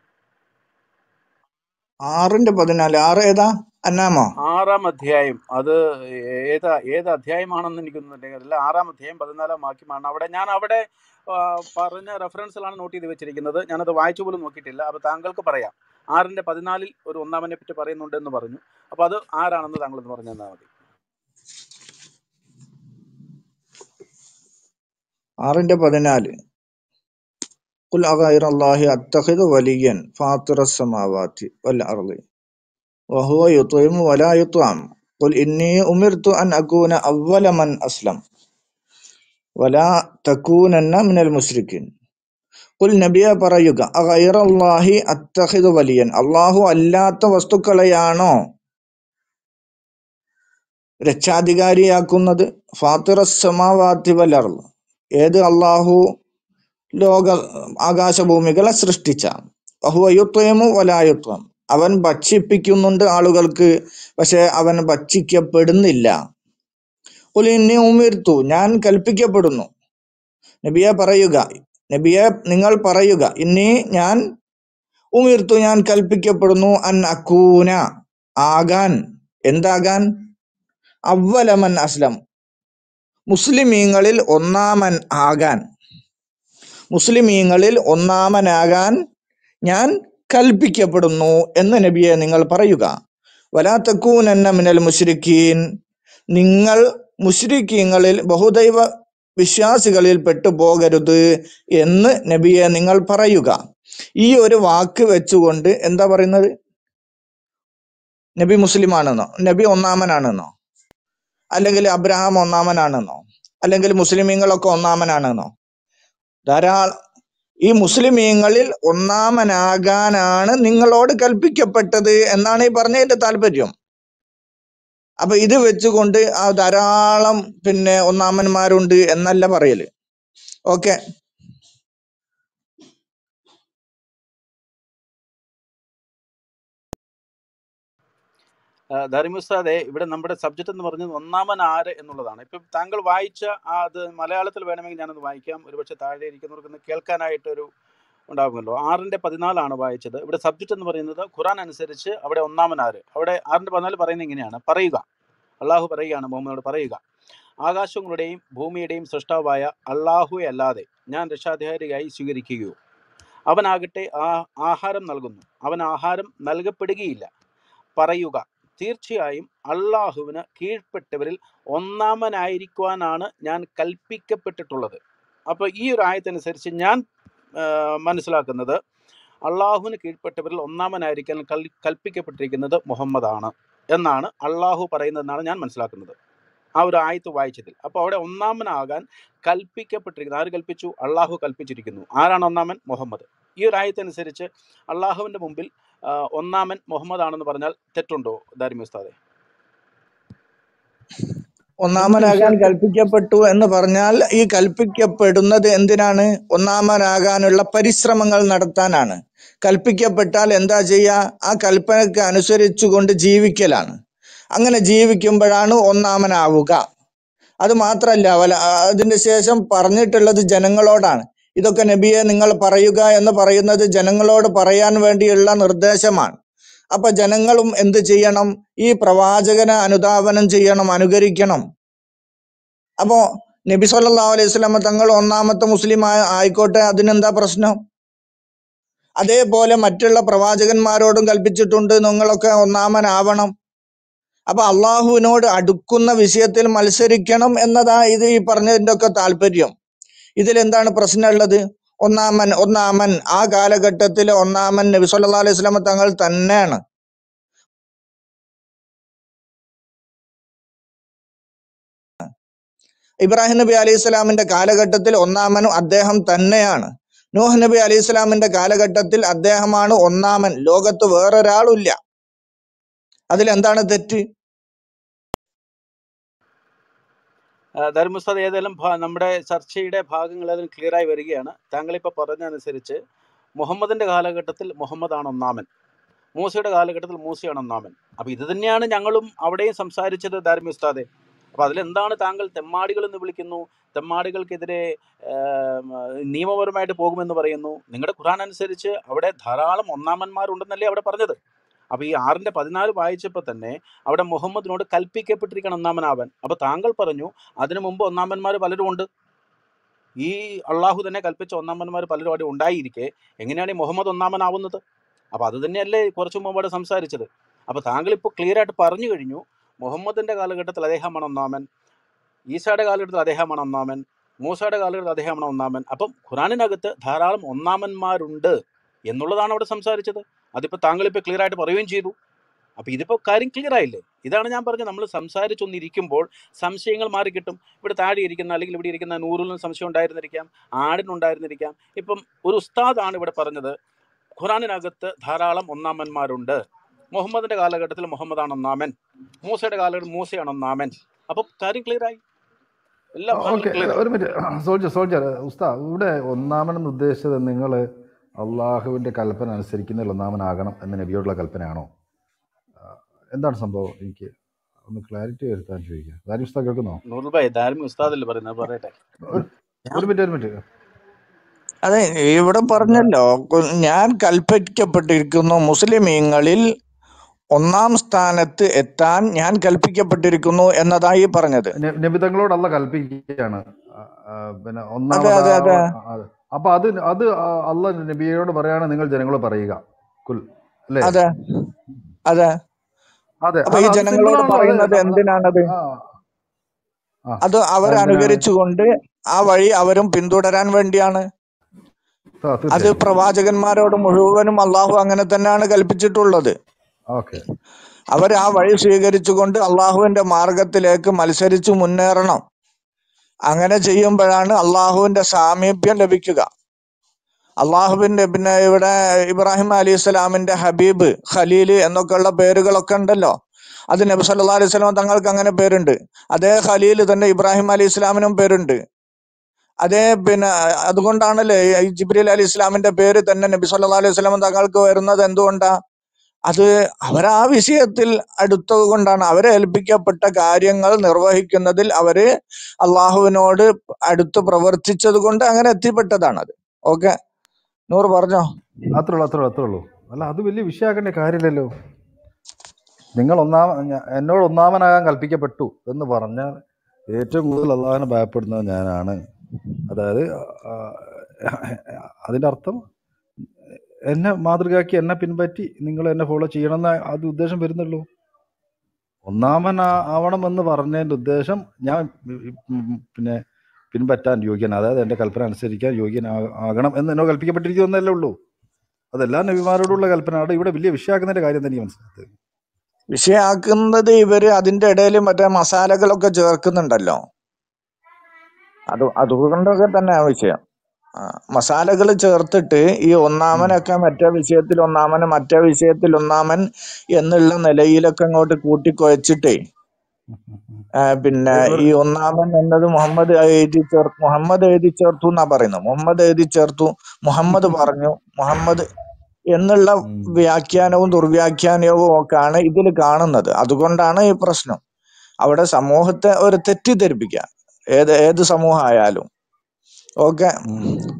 ആറിന്റെ പതിനാല് ആറ് ഏതാ അന്നാമോ ആറാം അധ്യായം അത് ഏത് ഏത് അധ്യായമാണെന്ന് എനിക്കൊന്നും അറിയില്ല ആറാം അധ്യായം പതിനാലാം വാക്യമാണ് അവിടെ ഞാൻ അവിടെ ആ, പറഞ്ഞ റെഫറൻസിലാണ് നോട്ട് ചെയ്ത് വെച്ചിരിക്കുന്നത് ഞാനത് വായിച്ചു പോലും നോക്കിയിട്ടില്ല അപ്പോൾ താങ്കൾക്ക് പറയാം ആറിൻ്റെ പതിനാലിൽ ഒരു ഒന്നാമനെ പറ്റി പറയുന്നുണ്ട് എന്ന് പറഞ്ഞു അപ്പോൾ അത് ആരാണെന്ന് താങ്കളൊന്ന് പറഞ്ഞു തന്നാൽ മതി ആറിന്റെ പതിനാല് قل أغير الله أتخذ وليا فاطر السماوات والأرض وهو يطعم ولا يطعم قل إني أمرت أن أكون أول من أسلم ولا تكونن من المشركين قل നബിയെ പറയുക അഗൈറ അല്ലാഹി അത്തഖിദു വലിയൻ അള്ളാഹു അല്ലാത്ത വസ്തുക്കളെയാണോ രക്ഷാധികാരിയാക്കുന്നത് ഫാത്തിറ സമാവാത്തി വലർന്ന് ഏത് അള്ളാഹു ലോക ആകാശഭൂമികളെ സൃഷ്ടിച്ച ബഹുവയുത്വമു വലായുത്വം അവൻ ഭക്ഷിപ്പിക്കുന്നുണ്ട് ആളുകൾക്ക് പക്ഷെ അവൻ ഭക്ഷിക്കപ്പെടുന്നില്ല ഉലിന്നി ഉമിർത്തു ഞാൻ കൽപ്പിക്കപ്പെടുന്നു നബിയെ പറയുക നബിയെ നിങ്ങൾ പറയുക ഇനി ഞാൻ ഉമിർത്തു ഞാൻ കൽപ്പിക്കപ്പെടുന്നു അൻ അക്കൂന ആകാൻ എന്താകാൻ അവലമൻ അസ്ലം മുസ്ലിമീങ്ങളിൽ ഒന്നാമൻ ആകാൻ മുസ്ലിമീങ്ങളിൽ ഒന്നാമനാകാൻ ഞാൻ കൽപ്പിക്കപ്പെടുന്നു എന്ന് നബിയെ നിങ്ങൾ പറയുക വലാത്തക്കൂനെന്ന മിനൽ മുശ്രിക്കീൻ നിങ്ങൾ മുശ്രിക്കീങ്ങളിൽ ബഹുദൈവ വിശ്വാസികളിൽ പെട്ടുപോകരുത് എന്ന് നബിയെ നിങ്ങൾ പറയുക ഈ ഒരു വാക്ക് വെച്ചുകൊണ്ട് എന്താ പറയുന്നത് നബി മുസ്ലിമാണെന്നോ നബി ഒന്നാമനാണെന്നോ അല്ലെങ്കിൽ അബ്രഹാം ഒന്നാമനാണെന്നോ അല്ലെങ്കിൽ മുസ്ലിമീങ്ങളൊക്കെ ഒന്നാമനാണെന്നോ ധാരാളം ഈ മുസ്ലിമീങ്ങളിൽ ഒന്നാമനാകാനാണ് നിങ്ങളോട് കൽപ്പിക്കപ്പെട്ടത് എന്നാണ് ഈ പറഞ്ഞതിന്റെ താല്പര്യം അപ്പൊ ഇത് വെച്ചുകൊണ്ട് ആ ധാരാളം പിന്നെ ഒന്നാമന്മാരുണ്ട് എന്നല്ല പറയല് ഓക്കെ ധർമ്മിസ്ഥാതെ ഇവിടെ നമ്മുടെ സബ്ജക്റ്റ് എന്ന് പറഞ്ഞത് ഒന്നാമൻ ആര് എന്നുള്ളതാണ് ഇപ്പം താങ്കൾ വായിച്ച ആ അത് മലയാളത്തിൽ വേണമെങ്കിൽ ഞാനത് വായിക്കാം ഒരുപക്ഷെ താഴെ ഇരിക്കുന്നവർക്ക് കേൾക്കാനായിട്ടൊരു ഉണ്ടാകുമല്ലോ ആറിൻ്റെ പതിനാലാണ് വായിച്ചത് ഇവിടെ സബ്ജക്റ്റ് എന്ന് പറയുന്നത് ഖുറാൻ അനുസരിച്ച് അവിടെ ഒന്നാമൻ ആര് അവിടെ ആറിൻ്റെ പതിനാല് പറയുന്നത് ഇങ്ങനെയാണ് പറയുക അള്ളാഹു പറയുകയാണ് മുഹമ്മദോട് പറയുക ആകാശങ്ങളുടെയും ഭൂമിയുടെയും സൃഷ്ടാവായ അള്ളാഹുവെ അല്ലാതെ ഞാൻ രക്ഷാധികാരിയായി സ്വീകരിക്കുകയോ അവനാകട്ടെ ആ ആഹാരം നൽകുന്നു അവൻ ആഹാരം നൽകപ്പെടുകയില്ല പറയുക തീർച്ചയായും അള്ളാഹുവിന് കീഴ്പ്പെട്ടവരിൽ ഒന്നാമനായിരിക്കുവാനാണ് ഞാൻ കൽപ്പിക്കപ്പെട്ടിട്ടുള്ളത് അപ്പോൾ ഈ ഒരു ആയത്തനുസരിച്ച് ഞാൻ ആ, മനസ്സിലാക്കുന്നത് അള്ളാഹുവിന് കീഴ്പ്പെട്ടവരിൽ ഒന്നാമനായിരിക്കാൻ കൽ കൽപ്പിക്കപ്പെട്ടിരിക്കുന്നത് മുഹമ്മദാണ് എന്നാണ് അള്ളാഹു പറയുന്നതെന്നാണ് ഞാൻ മനസ്സിലാക്കുന്നത് ആ ഒരു ആയത്ത് വായിച്ചതിൽ അപ്പോൾ അവിടെ ഒന്നാമനാകാൻ കൽപ്പിക്കപ്പെട്ടിരിക്കുന്നു ആര് കൽപ്പിച്ചു അള്ളാഹു കൽപ്പിച്ചിരിക്കുന്നു ആരാണ് ഒന്നാമൻ മുഹമ്മദ് ഈ ഒരു ആയത്തനുസരിച്ച് അള്ളാഹുവിൻ്റെ മുമ്പിൽ ആ, ഒന്നാമൻ മുഹമ്മദ് ആണെന്ന് പറഞ്ഞാൽ തെറ്റുണ്ടോ ദാരിമി ഉസ്താദെ എന്ത് ഒന്നാമനാകാൻ വിഷയത്തിൽ കൽപ്പിക്കപ്പെട്ടു എന്ന് പറഞ്ഞാൽ ഈ കൽപ്പിക്കപ്പെടുന്നത് എന്തിനാണ് ഒന്നാമനാകാനുള്ള പരിശ്രമങ്ങൾ നടത്താനാണ് കൽപ്പിക്കപ്പെട്ടാൽ എന്താ ചെയ്യുക ആ കൽപ്പനയ്ക്ക് അനുസരിച്ചുകൊണ്ട് ജീവിക്കലാണ് അങ്ങനെ ജീവിക്കുമ്പോഴാണ് ഒന്നാമനാവുക അത് മാത്രല്ല വല അതിന്റെ ശേഷം പറഞ്ഞിട്ടുള്ളത് ജനങ്ങളോടാണ് ഇതൊക്കെ നബിയെ നിങ്ങൾ പറയുക എന്ന് പറയുന്നത് ജനങ്ങളോട് പറയാൻ വേണ്ടിയുള്ള നിർദ്ദേശമാണ് അപ്പൊ ജനങ്ങളും എന്ത് ചെയ്യണം ഈ പ്രവാചകനെ അനുധാവനം ചെയ്യണം അനുകരിക്കണം അപ്പോ നബി സല്ലല്ലാഹു അലൈഹി വസല്ലമ തങ്ങൾ ഒന്നാമത്തെ മുസ്ലിം ആയ- ആയിക്കോട്ടെ അതിനെന്താ പ്രശ്നം അതേപോലെ മറ്റുള്ള പ്രവാചകന്മാരോടും കൽപ്പിച്ചിട്ടുണ്ട് നിങ്ങളൊക്കെ ഒന്നാമനാവണം അപ്പൊ അള്ളാഹുവിനോട് അടുക്കുന്ന വിഷയത്തിൽ മത്സരിക്കണം എന്നതാ ഇത് ഈ പറഞ്ഞതിന്റെ ഒക്കെ താല്പര്യം ഇതിൽ എന്താണ് പ്രശ്നമുള്ളത് ഒന്നാമൻ ഒന്നാമൻ ആ കാലഘട്ടത്തിലെ ഒന്നാമൻ നബി സല്ലല്ലാഹു അലൈഹി വസല്ലമ തങ്ങൾ തന്നെയാണ് ഇബ്രാഹിം നബി അലൈഹി സ്വലാമിന്റെ കാലഘട്ടത്തിൽ ഒന്നാമനും അദ്ദേഹം തന്നെയാണ് നൂഹ് നബി അലൈഹി സ്വലാമിന്റെ കാലഘട്ടത്തിൽ അദ്ദേഹമാണ് ഒന്നാമൻ ലോകത്ത് വേറൊരാളില്ല അതിലെന്താണ് തെറ്റ് ദാരിമി ഉസ്താദ് ഏതായാലും ഭ- നമ്മുടെ ചർച്ചയുടെ ഭാഗങ്ങൾ അതിന് ക്ലിയർ ആയി വരികയാണ് താങ്കൾ ഇപ്പോൾ പറഞ്ഞതനുസരിച്ച് മുഹമ്മദിന്റെ കാലഘട്ടത്തിൽ മുഹമ്മദാണ് ഒന്നാമൻ മൂസയുടെ കാലഘട്ടത്തിൽ മൂസയാണ് ഒന്നാമൻ അപ്പൊ ഇത് തന്നെയാണ് ഞങ്ങളും അവിടെയും സംസാരിച്ചത് ദാരിമി ഉസ്താദെ അപ്പൊ അതിലെന്താണ് താങ്കൾ തെമ്മാടികൾ എന്ന് വിളിക്കുന്നു തെമ്മാടികൾക്കെതിരെ ആം, നിയമപരമായിട്ട് പോകുമെന്ന് പറയുന്നു നിങ്ങളുടെ ഖുർആൻ അനുസരിച്ച് അവിടെ ധാരാളം ഒന്നാമന്മാരുണ്ടെന്നല്ലേ അവിടെ പറഞ്ഞത് അപ്പൊ ഈ ആറിന്റെ പതിനാല് വായിച്ചപ്പോൾ തന്നെ അവിടെ മുഹമ്മദിനോട് കൽപ്പിക്കപ്പെട്ടിരിക്കണം ഒന്നാമനാവാൻ അപ്പൊ താങ്കൾ പറഞ്ഞു അതിനു മുമ്പ് ഒന്നാമന്മാർ പലരും ഉണ്ട് ഈ അള്ളാഹു തന്നെ കൽപ്പിച്ച ഒന്നാമന്മാർ പലരും അവിടെ ഉണ്ടായിരിക്കെ എങ്ങനെയാണ് ഈ മുഹമ്മദ് ഒന്നാമനാവുന്നത് അപ്പൊ അത് തന്നെയല്ലേ കുറച്ചു മുമ്പ് അവിടെ സംസാരിച്ചത് അപ്പൊ താങ്കൾ ഇപ്പോൾ ക്ലിയർ ആയിട്ട് പറഞ്ഞു കഴിഞ്ഞു മുഹമ്മദിന്റെ കാലഘട്ടത്തിൽ അദ്ദേഹമാണ് ഒന്നാമൻ ഈസയുടെ കാലഘട്ടത്തിൽ അദ്ദേഹമാണ് ഒന്നാമൻ മൂസയുടെ കാലഘട്ടത്തിൽ അദ്ദേഹമാണ് ഒന്നാമൻ അപ്പം ഖുറാനിനകത്ത് ധാരാളം ഒന്നാമന്മാരുണ്ട് എന്നുള്ളതാണ് അവിടെ സംസാരിച്ചത് അതിപ്പോൾ താങ്കൾ ഇപ്പോൾ ക്ലിയർ ആയിട്ട് പറയുകയും ചെയ്തു അപ്പൊ ഇതിപ്പോ കാര്യം ക്ലിയർ ആയില്ലേ ഇതാണ് ഞാൻ പറഞ്ഞത് നമ്മൾ സംസാരിച്ചൊന്നിരിക്കുമ്പോൾ സംശയങ്ങൾ മാറിക്കിട്ടും ഇവിടെ താഴെ ഇരിക്കുന്ന അല്ലെങ്കിൽ ഇവിടെ ഇരിക്കുന്ന നൂറിലും സംശയം ഉണ്ടായിരുന്നിരിക്കാം ആടിനുണ്ടായിരുന്നിരിക്കാം ഇപ്പം ഒരു ഉസ്താദാണ് ഇവിടെ പറഞ്ഞത് ഖുറാനിനകത്ത് ധാരാളം ഒന്നാമന്മാരുണ്ട് മുഹമ്മദിന്റെ കാലഘട്ടത്തിൽ മുഹമ്മദാണ് ഒന്നാമൻ മൂസയുടെ കാലഘട്ടത്തിൽ മൂസയാണ് ഒന്നാമൻ അപ്പൊ കാര്യം ക്ലിയർ ആയി എല്ലാ ഓക്കെ ഭാഗങ്ങളും ക്ലിയർ ആയി ഒരു മിനിറ്റ് സോൾജർ സോൾജർ ഉസ്താ ഇവിടെ ഒന്നാമനെന്ന് ഉദ്ദേശിച്ചത് നിങ്ങൾ അള്ളാഹുവിൻ്റെ കൽപ്പന അനുസരിക്കുന്നതിൽ ഒന്നാമനാകണം എന്ന നബിയോടുള്ള കൽപ്പനയാണോ ആ, എന്താണ് സംഭവം എനിക്ക് ഒന്ന് ക്ലാരിറ്റി വരുത്താൻ ചോദിക്കാം ദാരി ഉസ്താ കേൾക്കുന്നോ നൂറുൽ ഭായ് ധാർമ്മിക ഉസ്താദല്ലേ പറയുന്നത് പറയട്ടെ ഒരു ഒരു മിനിറ്റ് ഒരു മിനിറ്റ് അതെ ഇവിടെ പറഞ്ഞല്ലോ കു- ഞാൻ കൽപ്പിക്കപ്പെട്ടിരിക്കുന്നു മുസ്ലിമീങ്ങളിൽ ഒന്നാം സ്ഥാനത്ത് എത്താൻ ഞാൻ കൽപ്പിക്കപ്പെട്ടിരിക്കുന്നു എന്നതായി പറഞ്ഞത് ന- നബി തങ്ങളോട് അല്ല കൽപ്പിക്കുകയാണ് ആ, ആ, പിന്നെ അതെ ഒന്നാമതാ അതെ അതെ അത് അപ്പൊ അത് അത് അല്ല നബിയോട് പറയാണ് നിങ്ങൾ ജനങ്ങളോട് പറയുക കുൽ അല്ലേ അതെ അതെ അതെ അപ്പൊ അത് ഈ അത് സിമ്പിൾ ജനങ്ങളോട് ആണല്ലോ അത് പറയുന്നത് ന- എന്തിനാണത് ആ ആ അത് അവർ അതെന്തിനാണ് അനുകരിച്ചുകൊണ്ട് ആ വഴി അവരും പിന്തുടരാൻ വേണ്ടിയാണ് ആ, അത് തീർച്ചയായും പ്രവാചകന്മാരോട് മുഴുവനും അള്ളാഹു അങ്ങനെ തന്നെയാണ് കൽപ്പിച്ചിട്ടുള്ളത് ഓക്കെ അവർ ആ വഴി സ്വീകരിച്ചുകൊണ്ട് അള്ളാഹുവിന്റെ മാർഗത്തിലേക്ക് മത്സരിച്ചു മുന്നേറണം അങ്ങനെ ചെയ്യുമ്പോഴാണ് അള്ളാഹുവിന്റെ സാമീപ്യം ലഭിക്കുക അള്ളാഹുവിന്റെ പിന്നെ ഇവിടെ ഇബ്രാഹിം അലി ഇസ്ലാമിന്റെ ഹബീബ് ഖലീല് എന്നൊക്കെയുള്ള പേരുകളൊക്കെ ഉണ്ടല്ലോ അത് നബി സല്ലല്ലാഹു അലൈഹി വസല്ലം തങ്ങൾക്ക് അങ്ങനെ പേരുണ്ട് അതേ ഖലീല് തന്നെ ഇബ്രാഹിം അലി ഇസ്ലാമിനും പേരുണ്ട് അതേ പിന്നെ അതുകൊണ്ടാണല്ലേ ഈ ജിബ്രീൽ അലി ഇസ്ലാമിന്റെ പേര് തന്നെ നബി സല്ലല്ലാഹു അലൈഹി വസല്ലം തങ്ങൾക്ക് വരുന്നത് എന്തുകൊണ്ടാ അത് അവരാ വിഷയത്തിൽ അടുത്തത് കൊണ്ടാണ് അവരെ ഏൽപ്പിക്കപ്പെട്ട കാര്യങ്ങൾ നിർവഹിക്കുന്നതിൽ അവര് അള്ളാഹുവിനോട് അടുത്ത് പ്രവർത്തിച്ചത് കൊണ്ട് അങ്ങനെ എത്തിപ്പെട്ടതാണ് അത് ഓക്കെ നൂറ് പറഞ്ഞോ അത്രേ ഉള്ളൂ അത്രേ ഉള്ളൂ അത്രേ ഉള്ളൂ അല്ല അത് വലിയ വിഷയമാക്കേണ്ട കാര്യമില്ലല്ലോ നിങ്ങൾ ഒന്നാമ ഞ- എന്നോട് ഒന്നാമനാകാൻ കൽപ്പിക്കപ്പെട്ടു എന്ന് പറഞ്ഞാൽ ഏറ്റവും കൂടുതൽ അള്ളാഹിനെ ഭയപ്പെടുന്നത് ഞാനാണ് അതായത് ആ, അതിൻ്റെ അർത്ഥം എന്നെ മാതൃകയാക്കി എന്നെ പിൻപറ്റി നിങ്ങൾ എന്നെ ഫോളോ ചെയ്യണമെന്ന് അത് ഉദ്ദേശം വരുന്നുള്ളൂ ഒന്നാമൻ ആവണമെന്ന് പറഞ്ഞതിൻ്റെ ഉദ്ദേശം ഞാൻ ഉം പിന്നെ പിൻപറ്റാൻ യോഗ്യൻ അതായത് എൻ്റെ കൽപ്പന അനുസരിക്കാൻ യോഗ്യൻ ആകണം എന്ന് എന്നോട് കൽപ്പിക്കപ്പെട്ടിരിക്കുന്നതല്ലേ ഉള്ളൂ അതെല്ലാ നബിമാരോടുള്ള കൽപ്പന അവിടെ ഇവിടെ വലിയ വിഷയമാക്കുന്നതിൻ്റെ കാര്യം തന്നെ മനസ്സിലായത് വിഷയാക്കുന്നത് ഇവര് അതിന്റെ ഇടയിൽ മറ്റേ മസാലകളൊക്കെ ചേർക്കുന്നുണ്ടല്ലോ അത് അതുകൊണ്ടൊക്കെ തന്നെ വിഷയം ആ, മസാലകൾ ചേർത്തിട്ട് ഈ ഉം. ഒന്നാമനൊക്കെ മറ്റേ വിഷയത്തിൽ ഒന്നാമൻ മറ്റേ വിഷയത്തിൽ ഒന്നാമൻ എന്നുള്ള നിലയിലൊക്കെ അങ്ങോട്ട് കൂട്ടിക്കുഴച്ചിട്ടേ ഉം, ഉം, ഉം. ആ, പിന്നെ ഇവർ ഈ ഒന്നാമൻ എന്നത് മുഹമ്മദ് എഴുതി ചേർ മുഹമ്മദ് എഴുതി ചേർത്തു എന്നാ പറയുന്നത് മുഹമ്മദ് എഴുതി ചേർത്തു മുഹമ്മദ് പറഞ്ഞു മുഹമ്മദ് എന്നുള്ള ഉം. വ്യാഖ്യാനവും ദുർവ്യാഖ്യാനവും ഒക്കെയാണ് ഇതിൽ കാണുന്നത് അതുകൊണ്ടാണ് ഈ പ്രശ്നം അവിടെ സമൂഹത്തെ ഒരു തെറ്റിദ്ധരിപ്പിക്കുക ഏത് ഏത് സമൂഹം ആയാലും ഓക്കെ ഉം.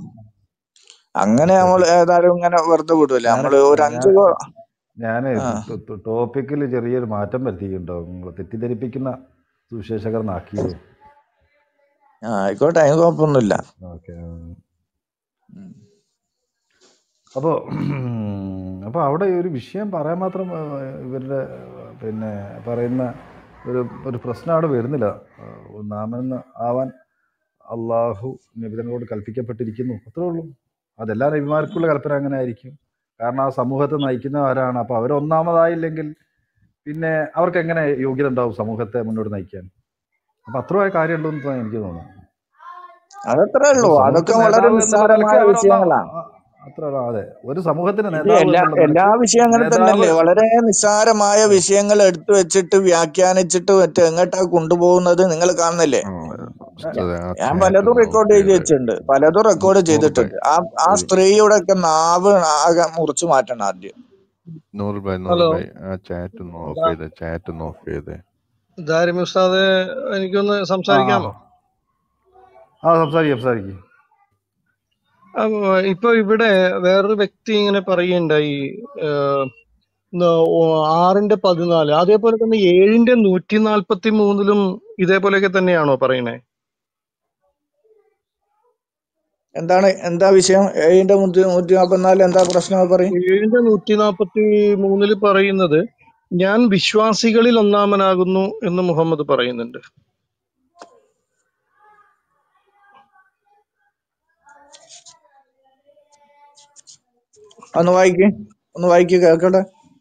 അങ്ങനെ ഓക്കെ നമ്മൾ ഓക്കെ ഏതായാലും ഇങ്ങനെ വെറുതെ വിടൂല ഞാൻ നമ്മള് ഒരു അഞ്ച് ഞാൻ കോ- ഞാൻ ആ ടോപ്പിക്കിൽ ചെറിയൊരു മാറ്റം വരുത്തിയിട്ടുണ്ടോ നിങ്ങൾ തെറ്റിദ്ധരിപ്പിക്കുന്ന സുവിശേഷകർന്നാക്കിയത് ആ, ആയിക്കോട്ടെ അതിന് കുഴപ്പമൊന്നുമില്ല ഓക്കെ ഉം. അപ്പോൾ അപ്പോൾ അവിടെ ഒരു വിഷയം പറയാൻ മാത്രം ആ, ഇവരുടെ ആ, പിന്നെ പറയുന്ന ഒരു ഒരു പ്രശ്നം അവിടെ വരുന്നില്ല ആ, നാമെന്ന് ആവാൻ അള്ളാഹു നിബിതങ്ങളോട് കൽപ്പിക്കപ്പെട്ടിരിക്കുന്നു അത്രേ ഉള്ളൂ അതെല്ലാ നബിമാർക്കുള്ള കൽപ്പന അങ്ങനെ ആയിരിക്കും കാരണം ആ സമൂഹത്തെ നയിക്കുന്ന ആരാണ് അപ്പോൾ അവർ ഒന്നാമതായില്ലെങ്കിൽ പിന്നെ അവർക്ക് എങ്ങനെ യോഗ്യത ഉണ്ടാവും സമൂഹത്തെ മുന്നോട്ട് നയിക്കാൻ അപ്പം അത്രമായ കാര്യമുള്ളൂ എന്ന് എനിക്ക് തോന്നുന്നു അതത്രേ അപ്പോൾ ഉള്ളൂ അതൊക്കെ സമൂഹത്തിന് വളരെ നേതാവ് എന്നുള്ള നിലയ്ക്ക് നിസ്സാരമായ അവരൊന്നാ വിഷയങ്ങളാണ് ആ, അത്ര അതെ ഒരു സമൂഹത്തിന് ഇത് നേതാവ് എല്ലാ എന്നുള്ള എല്ലാ നിലയ്ക്ക് വിഷയം അങ്ങനെ നേതാവ് തന്നെയല്ലേ വളരെ നിസ്സാരമായ ആ, വിഷയങ്ങൾ എടുത്തു വെച്ചിട്ട് വ്യാഖ്യാനിച്ചിട്ട് മറ്റേ എങ്ങോട്ടാ കൊണ്ടുപോകുന്നത് നിങ്ങൾ കാണുന്നില്ലേ ആ, ഉസ്താദെ ആ ഞാൻ ചാറ്റ് പലതും ഒന്ന് റെക്കോർഡ് ഓഫ് ചെയ്ത് ചെയ്ത് വെച്ചിട്ടുണ്ട് പലതും റെക്കോർഡ് നൂറ് ഭായ് ചെയ്തിട്ടുണ്ട് ആ ആ ഒരു സ്ത്രീയുടെ ഒക്കെ നാവ് ആകെ മുറിച്ചു മാറ്റണം ആദ്യം നൂറ് ഭായ് നൂറ് ഹലോ ഭായ് ആ ചാറ്റ് ഒന്ന് ഓഫ് ചെയ്ത് ചാറ്റ് ഒന്ന് ഓഫ് ചെയ്ത് ദാരിമി ഉസ്താദ് എനിക്കൊന്ന് ആ ആ സംസാരിക്കാമോ ആ സംസാരിക്കും സംസാരിക്കും അപ്പൊ ഇപ്പൊ ഇവിടെ വേറൊരു വ്യക്തി ഇങ്ങനെ പറയുണ്ടായി ഏഹ്, ന- ഓ- ആറിന്റെ പതിനാല് അതേപോലെ തന്നെ ഏഴിന്റെ നൂറ്റി നാൽപ്പത്തി മൂന്നിലും ഇതേപോലെയൊക്കെ തന്നെയാണോ പറയണേ എന്താണ് എന്താ വിഷയം ഏഴിന്റെ നൂറ്റി നൂറ്റി നാൽപ്പത്തിനാല് എന്താ പ്രശ്നം പറയും ഏഴിന്റെ നൂറ്റി നാൽപ്പത്തി മൂന്നില് പറയുന്നത് ഞാൻ വിശ്വാസികളിൽ ഒന്നാമനാകുന്നു എന്ന് മുഹമ്മദ് പറയുന്നുണ്ട് ഒന്ന് വായിക്ക് ഒന്ന് വായിക്ക് കേൾക്കട്ടെ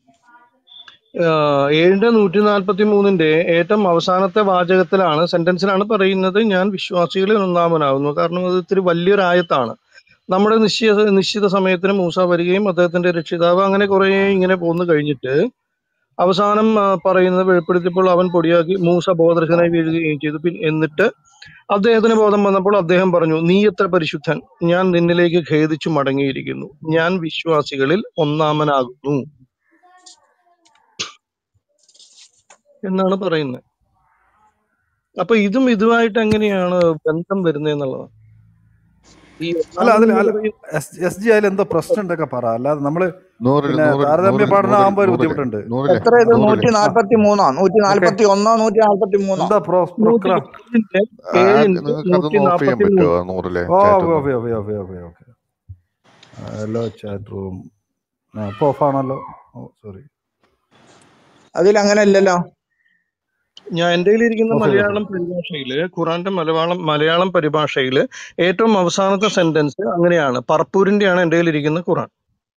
ആഹ് ഏഴിന്റെ നൂറ്റി നാൽപ്പത്തി മൂന്നിന്റെ ഏറ്റവും അവസാനത്തെ വാചകത്തിലാണ് സെന്റൻസിലാണ് പറയുന്നത് ഞാൻ വിശ്വാസികളിൽ ഒന്നാമനാകുന്നു കാരണം അത് ഇത്തിരി വലിയൊരു ആയത്താണ് നമ്മുടെ നിശ്ചിത നിശ്ചിത സമയത്തിന് മൂസ വരികയും അദ്ദേഹത്തിന്റെ രക്ഷിതാവ് അങ്ങനെ കുറെ ഇങ്ങനെ പോന്നു കഴിഞ്ഞിട്ട് അവസാനം ആ, പറയുന്നത് വെളിപ്പെടുത്തിയപ്പോൾ അവൻ പൊടിയാക്കി മൂസ ബോധരശനായി വീഴുകയും ചെയ്തു പിന്നെ എന്നിട്ട് അദ്ദേഹത്തിന് ബോധം വന്നപ്പോൾ അദ്ദേഹം പറഞ്ഞു നീ എത്ര പരിശുദ്ധൻ ഞാൻ നിന്നിലേക്ക് ഖേദിച്ചു മടങ്ങിയിരിക്കുന്നു ഞാൻ വിശ്വാസികളിൽ ഒന്നാമനാകുന്നു എന്നാണ് പറയുന്നത് അപ്പൊ ഇതും ഇതുമായിട്ട് എങ്ങനെയാണ് ബന്ധം വരുന്നതെന്നുള്ളത് ഈ അല്ല അതിൽ ഒന്നാമൻ എന്ന് അല്ല പറയുന്നത് എസ് എസ് ജി അതിൽ എന്തോ പ്രശ്നം ഉണ്ടൊക്കെ പറ അല്ലാതെ നമ്മള് നൂറിൽ പിന്നെ നൂറിൽ താരതമ്യ നൂറിൽ പഠനം നൂറിൽ ആകുമ്പോൾ ഒരു നൂറില് ബുദ്ധിമുട്ടുണ്ട് നൂറിലെ എത്ര ഇത് നൂറിലെ നൂറ്റി ആ നാൽപ്പത്തി മൂന്നോ നൂറ്റി ഓക്കെ നാൽപ്പത്തി ഒന്നോ നൂറ്റി നാൽപ്പത്തി മൂന്നോ എന്താ പ്രോ നൂറ്റി പ്രൊക്ര ഏഴിന്റെ ആ ഏഴിന്റെ നിങ്ങൾക്ക് നൂറ്റി അതൊന്ന് ഓഫ് ചെയ്യാൻ നാൽപ്പത്തി മൂന്ന് പറ്റുമോ നൂറിലെ ഓ ചാറ്റ് ഓക്കെ ഒന്ന് okay okay okay okay okay hello chat room ആ ഇപ്പോൾ ഓഫാണല്ലോ ഓ സോറി അതിൽ അങ്ങനെ ഇല്ലല്ലോ ഞാൻ എൻ്റെ ഇരിക്കുന്ന ഓഫ് ചെയ്തു ഓഫ് മലയാളം പരിഭാഷയില് ഖുറാന്റെ മലയാളം മലയാളം പരിഭാഷയില് ഏറ്റവും അവസാനത്തെ സെന്റൻസ് അങ്ങനെയാണ് പറപ്പൂരിന്റെയാണ് എൻ്റെ ഇരിക്കുന്ന ഖുറാൻ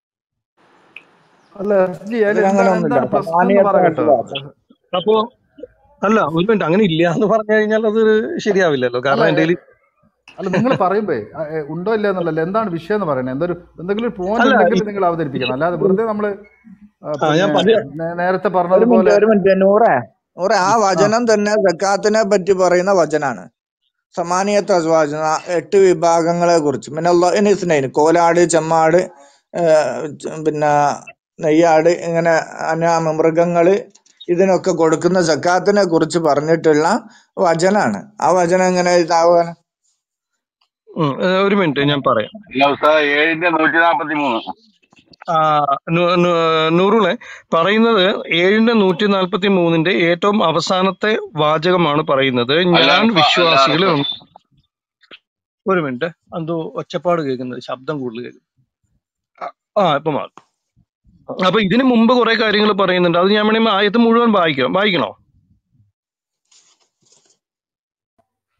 അല്ല എസ് ജി അതിൽ അതിലങ്ങനെ എന്താണ് ഒന്നുമില്ല എന്താണ് പ്രശ്നം എന്ന് പറ സമാനിയത്ത് കേട്ടോ അസുഖം അപ്പോ അല്ല ഒരു മിനിറ്റ് അങ്ങനെ ഇല്ല എന്ന് പറഞ്ഞു കഴിഞ്ഞാൽ അത് ശരിയാവില്ലല്ലോ അല്ല കാരണം എൻ്റെ എ- അല്ല നിങ്ങൾ പറയുമ്പേ ആ, ഏ, ഉണ്ടോ ഇല്ല എന്നുള്ളല്ല എന്താണ് വിഷയം എന്ന് പറയണേ എന്തൊരു എന്തെങ്കിലും ഒരു പോയിന്റ് അല്ല ഉണ്ടെങ്കിൽ ഈ- നിങ്ങൾ അവതരിപ്പിക്കണം അല്ലാതെ വെറുതെ നമ്മള് ആ, ആ ഞാൻ പിന്നെ പറയാം നേ- നേരത്തെ ഒരു പറഞ്ഞതുപോലെ മിനിറ്റ് ഒരു മിനിറ്റ് നൂറേ നൂറേ ആ ആ വചനം തന്നെ സക്കാത്തിനെ പറ്റി പറയുന്ന വചനാണ് സമാനിയത്ത് അസ്വാജ് ആ എട്ട് വിഭാഗങ്ങളെ കുറിച്ച് പിന്നെ ഇസ്നൈൻ കോലാട് ചെമ്മാട് ഏഹ് ച- പിന്നെ നെയ്യാട് ഇങ്ങനെ അനാമ മൃഗങ്ങള് ഇതിനൊക്കെ കൊടുക്കുന്ന സക്കാത്തിനെ കുറിച്ച് പറഞ്ഞിട്ടുള്ള വചനാണ് ആ വചനം എങ്ങനെ ഇതാവാൻ ഉം, ഏ, ഒരു മിനിറ്റ് ഞാൻ പറയാം അല്ല ഉസ്താദ് ഏഴിന്റെ നൂറ്റി നാപ്പത്തി മൂന്ന് ആ, നു- നു- നൂറുളെ പറയുന്നത് ഏഴിന്റെ നൂറ്റി നാൽപ്പത്തി മൂന്നിന്റെ ഏറ്റവും അവസാനത്തെ വാചകമാണ് പറയുന്നത് അൽ ഞാൻ അർഫ് അൽ വിശ്വാസികളിൽ അർഫ് ഒന്ന് ഒരു മിനിറ്റ് എന്തോ ഒച്ചപ്പാട് കേൾക്കുന്നത് ശബ്ദം കൂടുതൽ കേൾക്കുന്നു ആ ഇപ്പൊ മാറി അപ്പൊ ഇതിനു മുമ്പ് കുറെ കാര്യങ്ങൾ പറയുന്നുണ്ട് അത് ഞാൻ വേണമെങ്കിൽ ആയത്ത് മുഴുവൻ വായിക്കാം വായിക്കണോ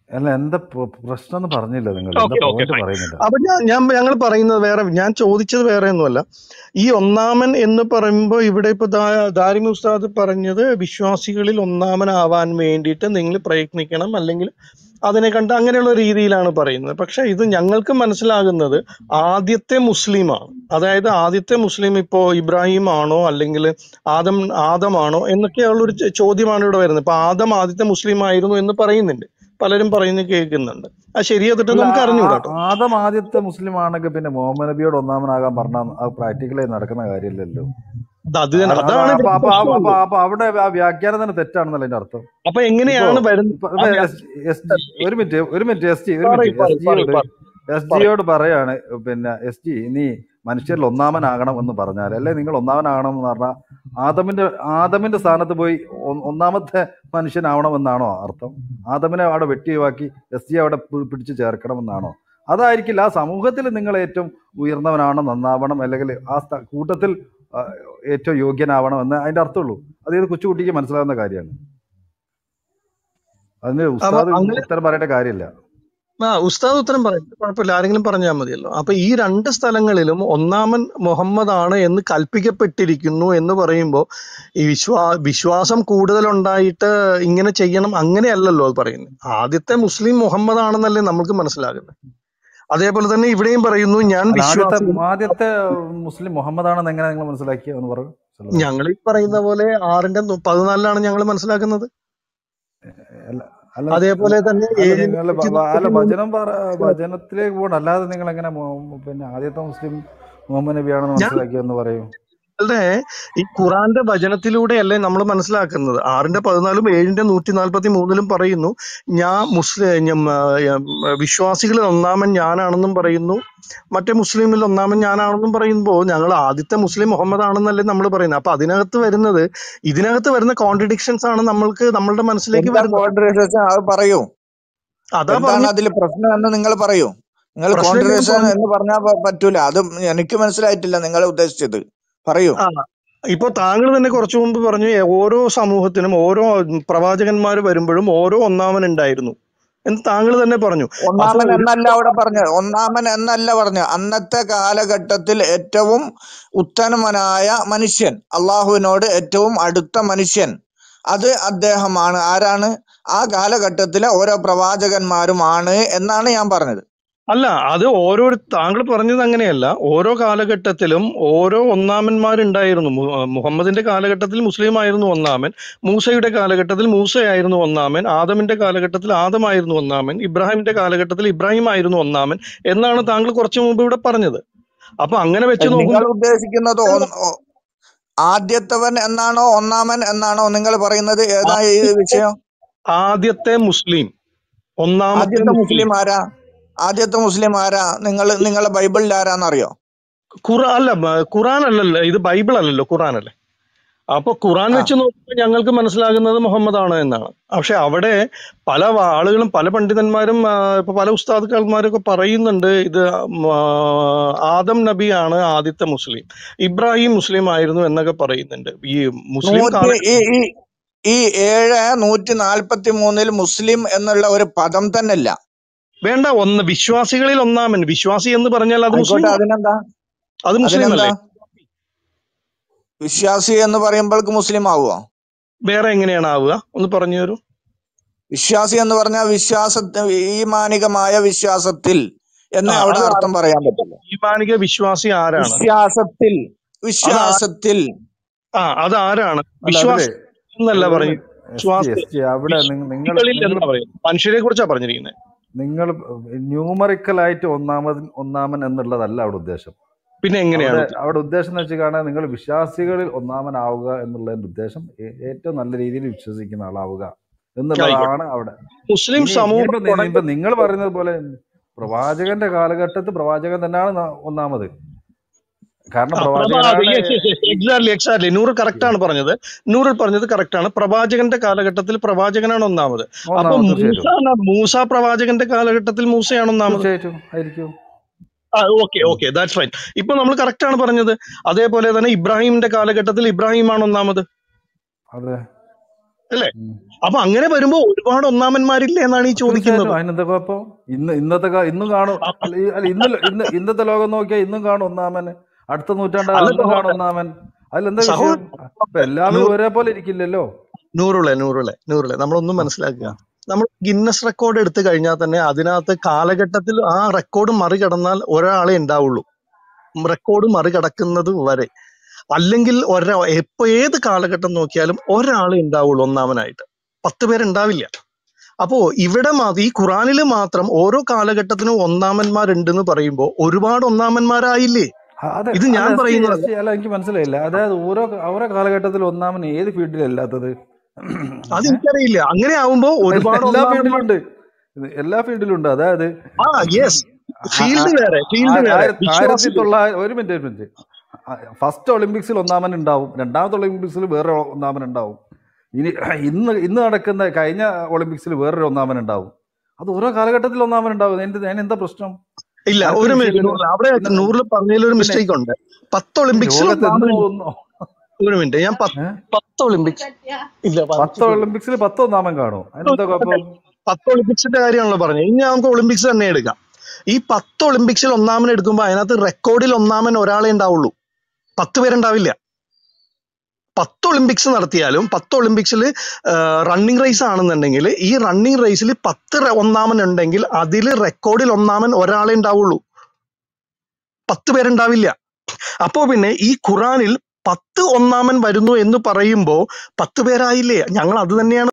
അല്ല എന്താ പ്ര- പ്രശ്നം എന്ന് പറഞ്ഞില്ല നിങ്ങൾ എന്താ ഓക്കെ ഓക്കെ പോയിന്റ് ഫൈൻ പറയുന്നില്ല അപ്പൊ ഞാൻ ഞാൻ ഞങ്ങൾ പറയുന്നത് വേറെ ഞാൻ ചോദിച്ചത് വേറെ ഒന്നുമല്ല ഈ ഒന്നാമൻ എന്ന് പറയുമ്പോൾ ഇവിടെ ഇപ്പൊ ദാ- ദാരിമി ഉസ്താദ് പറഞ്ഞത് വിശ്വാസികളിൽ ഒന്നാമനാവാൻ വേണ്ടിയിട്ട് നിങ്ങൾ പ്രയത്നിക്കണം അല്ലെങ്കിൽ അതിനെ കണ്ട് അങ്ങനെയുള്ള രീതിയിലാണ് പറയുന്നത് പക്ഷെ ഇത് ഞങ്ങൾക്ക് മനസ്സിലാകുന്നത് ആദ്യത്തെ മുസ്ലിമാണ് അതായത് ആദ്യത്തെ മുസ്ലിം ഇപ്പോ ഇബ്രാഹിം ആണോ അല്ലെങ്കിൽ ആദം ആദമാണോ എന്നൊക്കെയുള്ള ഒരു ചോ- ചോദ്യമാണ് ഇവിടെ വരുന്നത് ഇപ്പൊ ആദം ആദ്യത്തെ മുസ്ലിം ആയിരുന്നു എന്ന് പറയുന്നുണ്ട് പലരും പറയുന്നത് കേൾക്കുന്നുണ്ട് അത് ശരിയോ തെറ്റോ അല്ല നമുക്ക് ആ- അറിഞ്ഞൂടാ ആ- കേട്ടോ ആദം ആദ്യത്തെ മുസ്ലിം ആണെങ്കിൽ പിന്നെ മുഹമ്മദ് നബിയോട് ഒന്നാമനാകാൻ പറഞ്ഞ അത് പ്രാക്ടിക്കലായി നടക്കുന്ന കാര്യമില്ലല്ലോ അത് അത് തന്നെ അത് അപ്പൊ അതാണ് അപ്പൊ ഇവിടുത്തെ അപ്പൊ അപ്പൊ പ്രശ്നമുള്ളത് അപ്പൊ അവിടെ ആ വ്യാഖ്യാനം തന്നെ തെറ്റാണെന്നല്ല അതിന്റെ അർത്ഥം അപ്പൊ ഇപ്പോ എങ്ങനെയാണ് വരുന്നത് ഇപ്പൊ ആ ഇപ്പൊ വ്യാ- എസ് എസ് ജി ഒരു മിനിറ്റ് ഒരു മിനിറ്റ് എസ് ജി ഒരു പറയ് മിനിറ്റ് എസ് പറയ് പറയ് ജിയോട് പറയ് എസ് പറയ് ജിയോട് പറയാണ് പിന്നെ എസ് ജി നീ മനുഷ്യരിൽ ഒന്നാമനാകണം എന്ന് പറഞ്ഞാൽ അല്ലെ നിങ്ങൾ ഒന്നാമനാകണം എന്ന് പറഞ്ഞാൽ ആദമിന്റെ ആദമിന്റെ സ്ഥാനത്ത് പോയി ഒ- ഒന്നാമത്തെ മനുഷ്യനാവണമെന്നാണോ അർത്ഥം ആദമിനെ അവിടെ വെട്ടി ഒഴിവാക്കി എസ് ജി അവിടെ പി- പിടിച്ച് ചേർക്കണമെന്നാണോ അതായിരിക്കില്ല ആ സമൂഹത്തിൽ നിങ്ങൾ ഏറ്റവും ഉയർന്നവനാണ് നന്നാവണം അല്ലെങ്കിൽ ആ സ്ഥ- കൂട്ടത്തിൽ ആ, ഏറ്റവും യോഗ്യനാവണം എന്ന് അതിന്റെ അർത്ഥമുള്ളൂ അത് ഏത് കൊച്ചുകുട്ടിക്ക് മനസ്സിലാവുന്ന കാര്യമാണ് അതിന് അപ്പൊ ഉസ്താദ് അങ്ങനെ ഉത്തരം പറയേണ്ട കാര്യമില്ല ആ ഉസ്താദ് ഉത്തരം പറയും കുഴപ്പമില്ല ആരെങ്കിലും പറഞ്ഞാൽ മതിയല്ലോ അപ്പൊ ഈ രണ്ട് സ്ഥലങ്ങളിലും ഒന്നാമൻ മുഹമ്മദ് ആണ് എന്ന് കൽപ്പിക്കപ്പെട്ടിരിക്കുന്നു എന്ന് പറയുമ്പോൾ ഈ വിശ്വാ വിശ്വാസം കൂടുതലുണ്ടായിട്ട് ഇങ്ങനെ ചെയ്യണം അങ്ങനെയല്ലല്ലോ അത് പറയുന്നത് ആദ്യത്തെ മുസ്ലിം മുഹമ്മദ് ആണെന്നല്ലേ നമുക്ക് മനസ്സിലാകുന്നത് അതേപോലെ തന്നെ ഇവിടെയും പറയുന്നു ഞാൻ അല്ല ആദ്യത്തെ വിശ്വാസി ആദ്യത്തെ മുസ്ലിം മുഹമ്മദ് ആണെന്ന് എങ്ങനെ നിങ്ങൾ മനസ്സിലാക്കിയ എന്ന് പറയൂ ചെല്ലു. ഞങ്ങൾ ഈ പറയുന്ന പോലെ ആറിന്റെ നു- പതിനാലിലാണ് ഞങ്ങൾ മനസ്സിലാക്കുന്നത് അല്ല അല്ല അതേപോലെ തന്നെ അല്ല ഏഴിന്റെ നിങ്ങൾ നൂറ്റി അല്ല നാൽപ്പത്തി മൂന്ന് ഭജനം പറ ഭജനത്തിലേക്ക് പോകണം അല്ലാതെ നിങ്ങൾ എങ്ങനെ മു- പിന്നെ ആദ്യത്തെ മുസ്ലിം മുഹമ്മദ് നബിയാണെന്ന് ഞാൻ മനസ്സിലാക്കിയെന്ന് പറയൂ നിങ്ങളുടെ ഈ ഖുറാന്റെ വചനത്തിലൂടെയല്ലേ നമ്മൾ മനസ്സിലാക്കുന്നത് ആറിന്റെ പതിനാലും ഏഴിന്റെ നൂറ്റി നാൽപ്പത്തി മൂന്നിലും പറയുന്നു ഞാൻ മുസ്ലിം വിശ്വാസികളിൽ ഒന്നാമൻ ഞാനാണെന്നും പറയുന്നു മറ്റേ മുസ്ലിമിൽ ഒന്നാമൻ ഞാനാണെന്നും പറയുമ്പോൾ ഞങ്ങൾ ആദ്യത്തെ മുസ്ലിം മുഹമ്മദ് ആണെന്നല്ലേ നമ്മൾ പറയുന്നത് അപ്പൊ അതിനകത്ത് വരുന്നത് ഇതിനകത്ത് വരുന്ന കോൺട്രഡിക്ഷൻസ് ആണ് നമ്മൾക്ക് നമ്മളുടെ മനസ്സിലേക്ക് എന്താ വരുന്നത് കോൺട്രഡിക്ഷൻ അത് പറയൂ അതാ എന്താണ് പറഞ്ഞു അതിൽ പ്രശ്നം എന്ന് നിങ്ങൾ പറയൂ നിങ്ങൾ പ്രശ്നം ഞാൻ കോൺട്രഡിക്ഷൻ പറഞ്ഞു എന്ന് പറഞ്ഞാൽ പ- പറ്റൂല അത് എനിക്ക് മനസ്സിലായിട്ടില്ല നിങ്ങൾ ഉദ്ദേശിച്ചത് പറയൂ ആ ഇപ്പൊ താങ്കൾ തന്നെ കുറച്ചു മുമ്പ് പറഞ്ഞു "ഏ, ഓരോ സമൂഹത്തിനും ഓരോ പ്രവാചകന്മാർ വരുമ്പോഴും ഓരോ ഒന്നാമൻ ഉണ്ടായിരുന്നു എന്ന് താങ്കൾ തന്നെ പറഞ്ഞു അപ്പൊ ഒന്നാമൻ ഒരു എന്നല്ല അവിടെ പറഞ്ഞത് ഒന്നാമൻ എന്നല്ല പറഞ്ഞത് അന്നത്തെ കാലഘട്ടത്തിൽ ഏറ്റവും ഉത്തമനായ മനുഷ്യൻ അള്ളാഹുവിനോട് ഏറ്റവും അടുത്ത മനുഷ്യൻ അത് അദ്ദേഹമാണ് ആരാണ് ആ കാലഘട്ടത്തിലെ ഓരോ പ്രവാചകന്മാരുമാണ് എന്നാണ് ഞാൻ പറഞ്ഞത് അല്ല അത് ഓരോ താങ്കൾ പറഞ്ഞത് അങ്ങനെയല്ല ഓരോ കാലഘട്ടത്തിലും ഓരോ ഒന്നാമന്മാരുണ്ടായിരുന്നു മു- മുഹമ്മദിന്റെ കാലഘട്ടത്തിൽ മുസ്ലിം ആയിരുന്നു ഒന്നാമൻ മൂസയുടെ കാലഘട്ടത്തിൽ മൂസയായിരുന്നു ഒന്നാമൻ ആദമിന്റെ കാലഘട്ടത്തിൽ ആദമായിരുന്നു ഒന്നാമൻ ഇബ്രാഹിമിന്റെ കാലഘട്ടത്തിൽ ഇബ്രാഹിം ആയിരുന്നു ഒന്നാമൻ എന്നാണ് താങ്കൾ കുറച്ചു മുമ്പ് ഇവിടെ പറഞ്ഞത് അപ്പൊ അങ്ങനെ വെച്ച് നിങ്ങൾ നോക്കുമ്പോൾ ഉദ്ദേശിക്കുന്നത് ഒന്ന്- ഒ- ആദ്യത്തവൻ എന്നാണോ ഒന്നാമൻ എന്നാണോ നിങ്ങൾ പറയുന്നത് ഏതാ ഈ ആദ്യത്തെ വിഷയം ആദ്യത്തെ മുസ്ലിം ഒന്നാമത്തെ ആദ്യത്തെ മുസ്ലിം മുസ്ലിം ആരാ ആദ്യത്തെ മുസ്ലിം ആരാ നിങ്ങൾ നിങ്ങളെ ബൈബിളിൽ ആരാന്നറിയോ ഖുറാൻ അല്ല ബ- ഖുറാൻ അല്ലല്ലോ ഇത് ബൈബിൾ അല്ലല്ലോ ഖുറാൻ അല്ലേ അപ്പൊ ഖുറാൻ ആ വെച്ച് നോക്കുമ്പോൾ ഞങ്ങൾക്ക് മനസ്സിലാകുന്നത് മുഹമ്മദ് ആണ് എന്നാണ് പക്ഷെ അവിടെ പല വ- ആളുകളും പല പണ്ഡിതന്മാരും ആ, ഇപ്പൊ പല ഉസ്താദുക്കന്മാരും ഒക്കെ പറയുന്നുണ്ട് ഇത് ആ, ആദം നബിയാണ് ആദ്യത്തെ മുസ്ലിം ഇബ്രാഹിം മുസ്ലിം ആയിരുന്നു എന്നൊക്കെ പറയുന്നുണ്ട് ഈ മുസ്ലിം നൂറ്റി കാല ഈ ഈ ഈ ഏഴ് നൂറ്റി നാൽപ്പത്തി മൂന്നിൽ മുസ്ലിം എന്നുള്ള ഒരു പദം തന്നെ ഇല്ല വേണ്ട ഒന്ന് വിശ്വാസികളിൽ ഒന്നാമൻ വിശ്വാസി എന്ന് പറഞ്ഞാൽ അത് ആയിക്കോട്ടെ മുസ്ലിം അതിനെന്താ അത് മുസ്ലിം അതിനെന്താ അല്ലേ വിശ്വാസി എന്ന് പറയുമ്പോൾക്ക് മുസ്ലിം ആവുമോ വേറെ എങ്ങനെയാണ് ആവുക ഒന്ന് പറഞ്ഞു തരൂ വിശ്വാസി എന്ന് പറഞ്ഞാൽ വിശ്വാസ ഈമാനികമായ വിശ്വാസത്തിൽ ആ എന്ന് അവിടെ അത് അർത്ഥം പറയാൻ പറ്റില്ല ഈമാനിക വിശ്വാസി ആരാണ് വിശ്വാസത്തിൽ അത് ആ- വിശ്വാസത്തിൽ ആ അത് ആരാണ് അല്ല അതില് വിശ്വാസി എന്നല്ല ഒരു പറയും എസ് ജി വിശ്വാസി എസ് ജി അവിടെ നിങ്ങ- നിങ്ങൾ വിശ്വാസികളിൽ നിങ്ങൾ എന്നാ പറയുന്നത് മനുഷ്യരെ കുറിച്ചാ പറഞ്ഞിരിക്കുന്നത് നിങ്ങൾ ന്യൂമറിക്കലായിട്ട് ഒന്നാമത് ഒന്നാമൻ എന്നുള്ളതല്ല അവിടെ ഉദ്ദേശം പിന്നെ എങ്ങനെയാണ് അവിടെ അവിടെ ഉദ്ദേശം എന്ന് വെച്ച് കാണാൻ നിങ്ങൾ വിശ്വാസികളിൽ ഒന്നാമനാവുക എന്നുള്ളതിന്റെ ഉദ്ദേശം ഏ- ഏറ്റവും നല്ല രീതിയിൽ വിശ്വസിക്കുന്ന ആളാവുക ആയിക്കോട്ടെ എന്നുള്ളതാണ് അവിടെ മുസ്ലിം ഇനി സമൂഹം ഇനിയിപ്പോ നി- തുടങ്ങി ഇനിയിപ്പോ നിങ്ങൾ പറയുന്നത് പോലെ പ്രവാചകന്റെ കാലഘട്ടത്തിൽ പ്രവാചകൻ തന്നെയാണ് ന- ഒന്നാമത് കാരണം ആ പ്രഭാ പ്രവാചകനാണ് എക്സാക്ട്ലി എക്സാക്ട്ലി നൂറ് കറക്റ്റ് ആണ് പറഞ്ഞത് നൂറിൽ പറഞ്ഞത് കറക്റ്റ് ആണ് പ്രവാചകന്റെ കാലഘട്ടത്തിൽ പ്രവാചകനാണ് ഒന്നാമത് അപ്പൊ ഒന്നാമത് മൂസ തീർച്ചയായിട്ടും മൂസ പ്രവാചകന്റെ കാലഘട്ടത്തിൽ മൂസയാണ് ഒന്നാമത് തീർച്ചയായിട്ടും ആയിരിക്കും ഓക്കെ ഓക്കെ ദാറ്റ്സ് ഫൈൻ ഇപ്പൊ നമ്മൾ കറക്റ്റ് ആണ് പറഞ്ഞത് അതേപോലെ തന്നെ ഇബ്രാഹിമിന്റെ കാലഘട്ടത്തിൽ ഇബ്രാഹിം ആണ് ഒന്നാമത് അതെ അല്ലേ ഉം. അപ്പൊ അങ്ങനെ വരുമ്പോ ഒരുപാട് ഒന്നാമന്മാരില്ലേ എന്നാണ് ഈ ചോദിക്കുന്നത് തീർച്ചയായിട്ടും അതിനെന്താ കുഴപ്പം ഇന്ന് ഇന്നത്തെ കാ- ഇന്നും കാണും അ- അല്ല ഈ- അല്ല ഇന്ന് ലോ- ഇന്ന് ഇന്നത്തെ ലോകം നോക്കിയാൽ ഇന്നും കാണും ഒന്നാമൻ അടുത്ത നൂറ്റാണ്ട് അല്ല അന്നും കാണും സഹോദര ഒന്നാമൻ അതിലെന്താ വിഷയം സഹോദര ഇപ്പൊ എല്ലാവരും നൂ- ഒരേപോലെ ഇരിക്കില്ലല്ലോ നൂറുള്ള നൂറുള്ള നൂറുള്ള നമ്മളൊന്നും മനസ്സിലാക്കുക നമ്മൾ ഗിന്നസ് റെക്കോർഡ് എടുത്തു കഴിഞ്ഞാൽ തന്നെ അതിനകത്ത് കാലഘട്ടത്തിൽ ആ റെക്കോർഡ് മറികടന്നാൽ ഒരാളെ ഉണ്ടാവുള്ളൂ റെക്കോർഡ് മറികടക്കുന്നത് വരെ അല്ലെങ്കിൽ ഒരാ എപ്പോ ഏത് കാലഘട്ടം നോക്കിയാലും ഒരാളെ ഉണ്ടാവുള്ളൂ ഒന്നാമനായിട്ട് പത്ത് പേരുണ്ടാവില്ല അപ്പോ ഇവിടെ മാത്രം ഈ ഖുറാനിൽ മാത്രം ഓരോ കാലഘട്ടത്തിനും ഒന്നാമന്മാരുണ്ടെന്ന് പറയുമ്പോൾ ഒരുപാട് ഒന്നാമന്മാരായില്ലേ അ- അതെ ഇത് അല്ല ഞാൻ എസ് ടി പറയുന്നത് എസ് ടി അല്ല എനിക്ക് മനസ്സിലായില്ല അതായത് ഓരോ ഓരോ കാലഘട്ടത്തിൽ ഒന്നാമൻ ഏത് ഫീൽഡിലല്ലാത്തത് അതെനിക്കറിയില്ല അങ്ങനെ ആവുമ്പോ എല്ലാ ഒരുപാട് എല്ലാ ഒന്നാമന്മാർ ഫീൽഡിലും ഉണ്ട് ഇത് എല്ലാ ഫീൽഡിലും ഉണ്ട് അതായത് ആ യെസ് ആ- ഫീൽഡ് ആ- വേറെ ഫീൽഡ് ആ- വേറെ ആയിരത്തി ആയിരത്തി വിശ്വാസികൾ തൊള്ളായിരം ഒരു മിനിറ്റ് ഒരു മിനിറ്റ് ഫസ്റ്റ് ഒളിമ്പിക്സിൽ ഒന്നാമൻ ഉണ്ടാവും രണ്ടാമത്തെ ഒളിമ്പിക്സിൽ വേറെ ഒന്നാമൻ ഉണ്ടാവും ഇനി ഇന്ന് ഇന്ന് നടക്കുന്ന കഴിഞ്ഞ ഒളിമ്പിക്സിൽ വേറൊരു ഒന്നാമൻ ഉണ്ടാവും അത് ഓരോ കാലഘട്ടത്തിൽ ഒന്നാമൻ ഉണ്ടാവും എന്റെ ഞാൻ എന്താ പ്രശ്നം ഇല്ല ആർക്കും ഒരു മിനിറ്റ് വിഷയമില്ലല്ലോ നൂറിൽ അവിടെ പിന്നെ നൂറിൽ പറഞ്ഞതിൽ ഒരു പിന്നെ മിസ്റ്റേക്ക് ഉണ്ട് പത്ത് ഒളിമ്പിക്സിൽ ലോകത്ത് എന്ന് ഒന്നാമനുണ്ട് പോകുന്നു ഒരു മിനിറ്റ് ഞാൻ പത്ത് ഏഹ് പത്ത് ഒളിമ്പിക്സ് ഇല്ല പത്ത് വായിച്ചിട്ടില്ല ഒളിമ്പിക്സിൽ പത്ത് ഒന്നാമൻ കാണും അതിനെന്താ കുഴപ്പം പത്ത് ഒളിമ്പിക്സിന്റെ കാര്യമാണല്ലോ പറഞ്ഞത് ഇനി നമുക്ക് ഒളിമ്പിക്സ് തന്നെ എടുക്കാം ഈ പത്ത് ഒളിമ്പിക്സിൽ ഒന്നാമൻ എടുക്കുമ്പോൾ അതിനകത്ത് റെക്കോർഡിൽ ഒന്നാമൻ ഒരാളെ ഉണ്ടാവുള്ളൂ പത്ത് പേരുണ്ടാവില്ല പത്ത് ഒളിമ്പിക്സ് നടത്തിയാലും പത്ത് ഒളിമ്പിക്സിൽ റണ്ണിങ് റേസ് ആണെന്നുണ്ടെങ്കിൽ ഈ റണ്ണിങ് റേസിൽ പത്ത് റെ- ഒന്നാമൻ ഉണ്ടെങ്കിൽ അതിൽ റെക്കോർഡിൽ ഒന്നാമൻ ഒരാളെ ഉണ്ടാവുള്ളൂ പത്ത് പേരുണ്ടാവില്ല അപ്പോ പിന്നെ ഈ ഖുറാനിൽ പത്ത് ഒന്നാമൻ വരുന്നു എന്ന് പറയുമ്പോൾ പത്ത് പേരായില്ലേ ഞങ്ങൾ അത് തന്നെയാണ്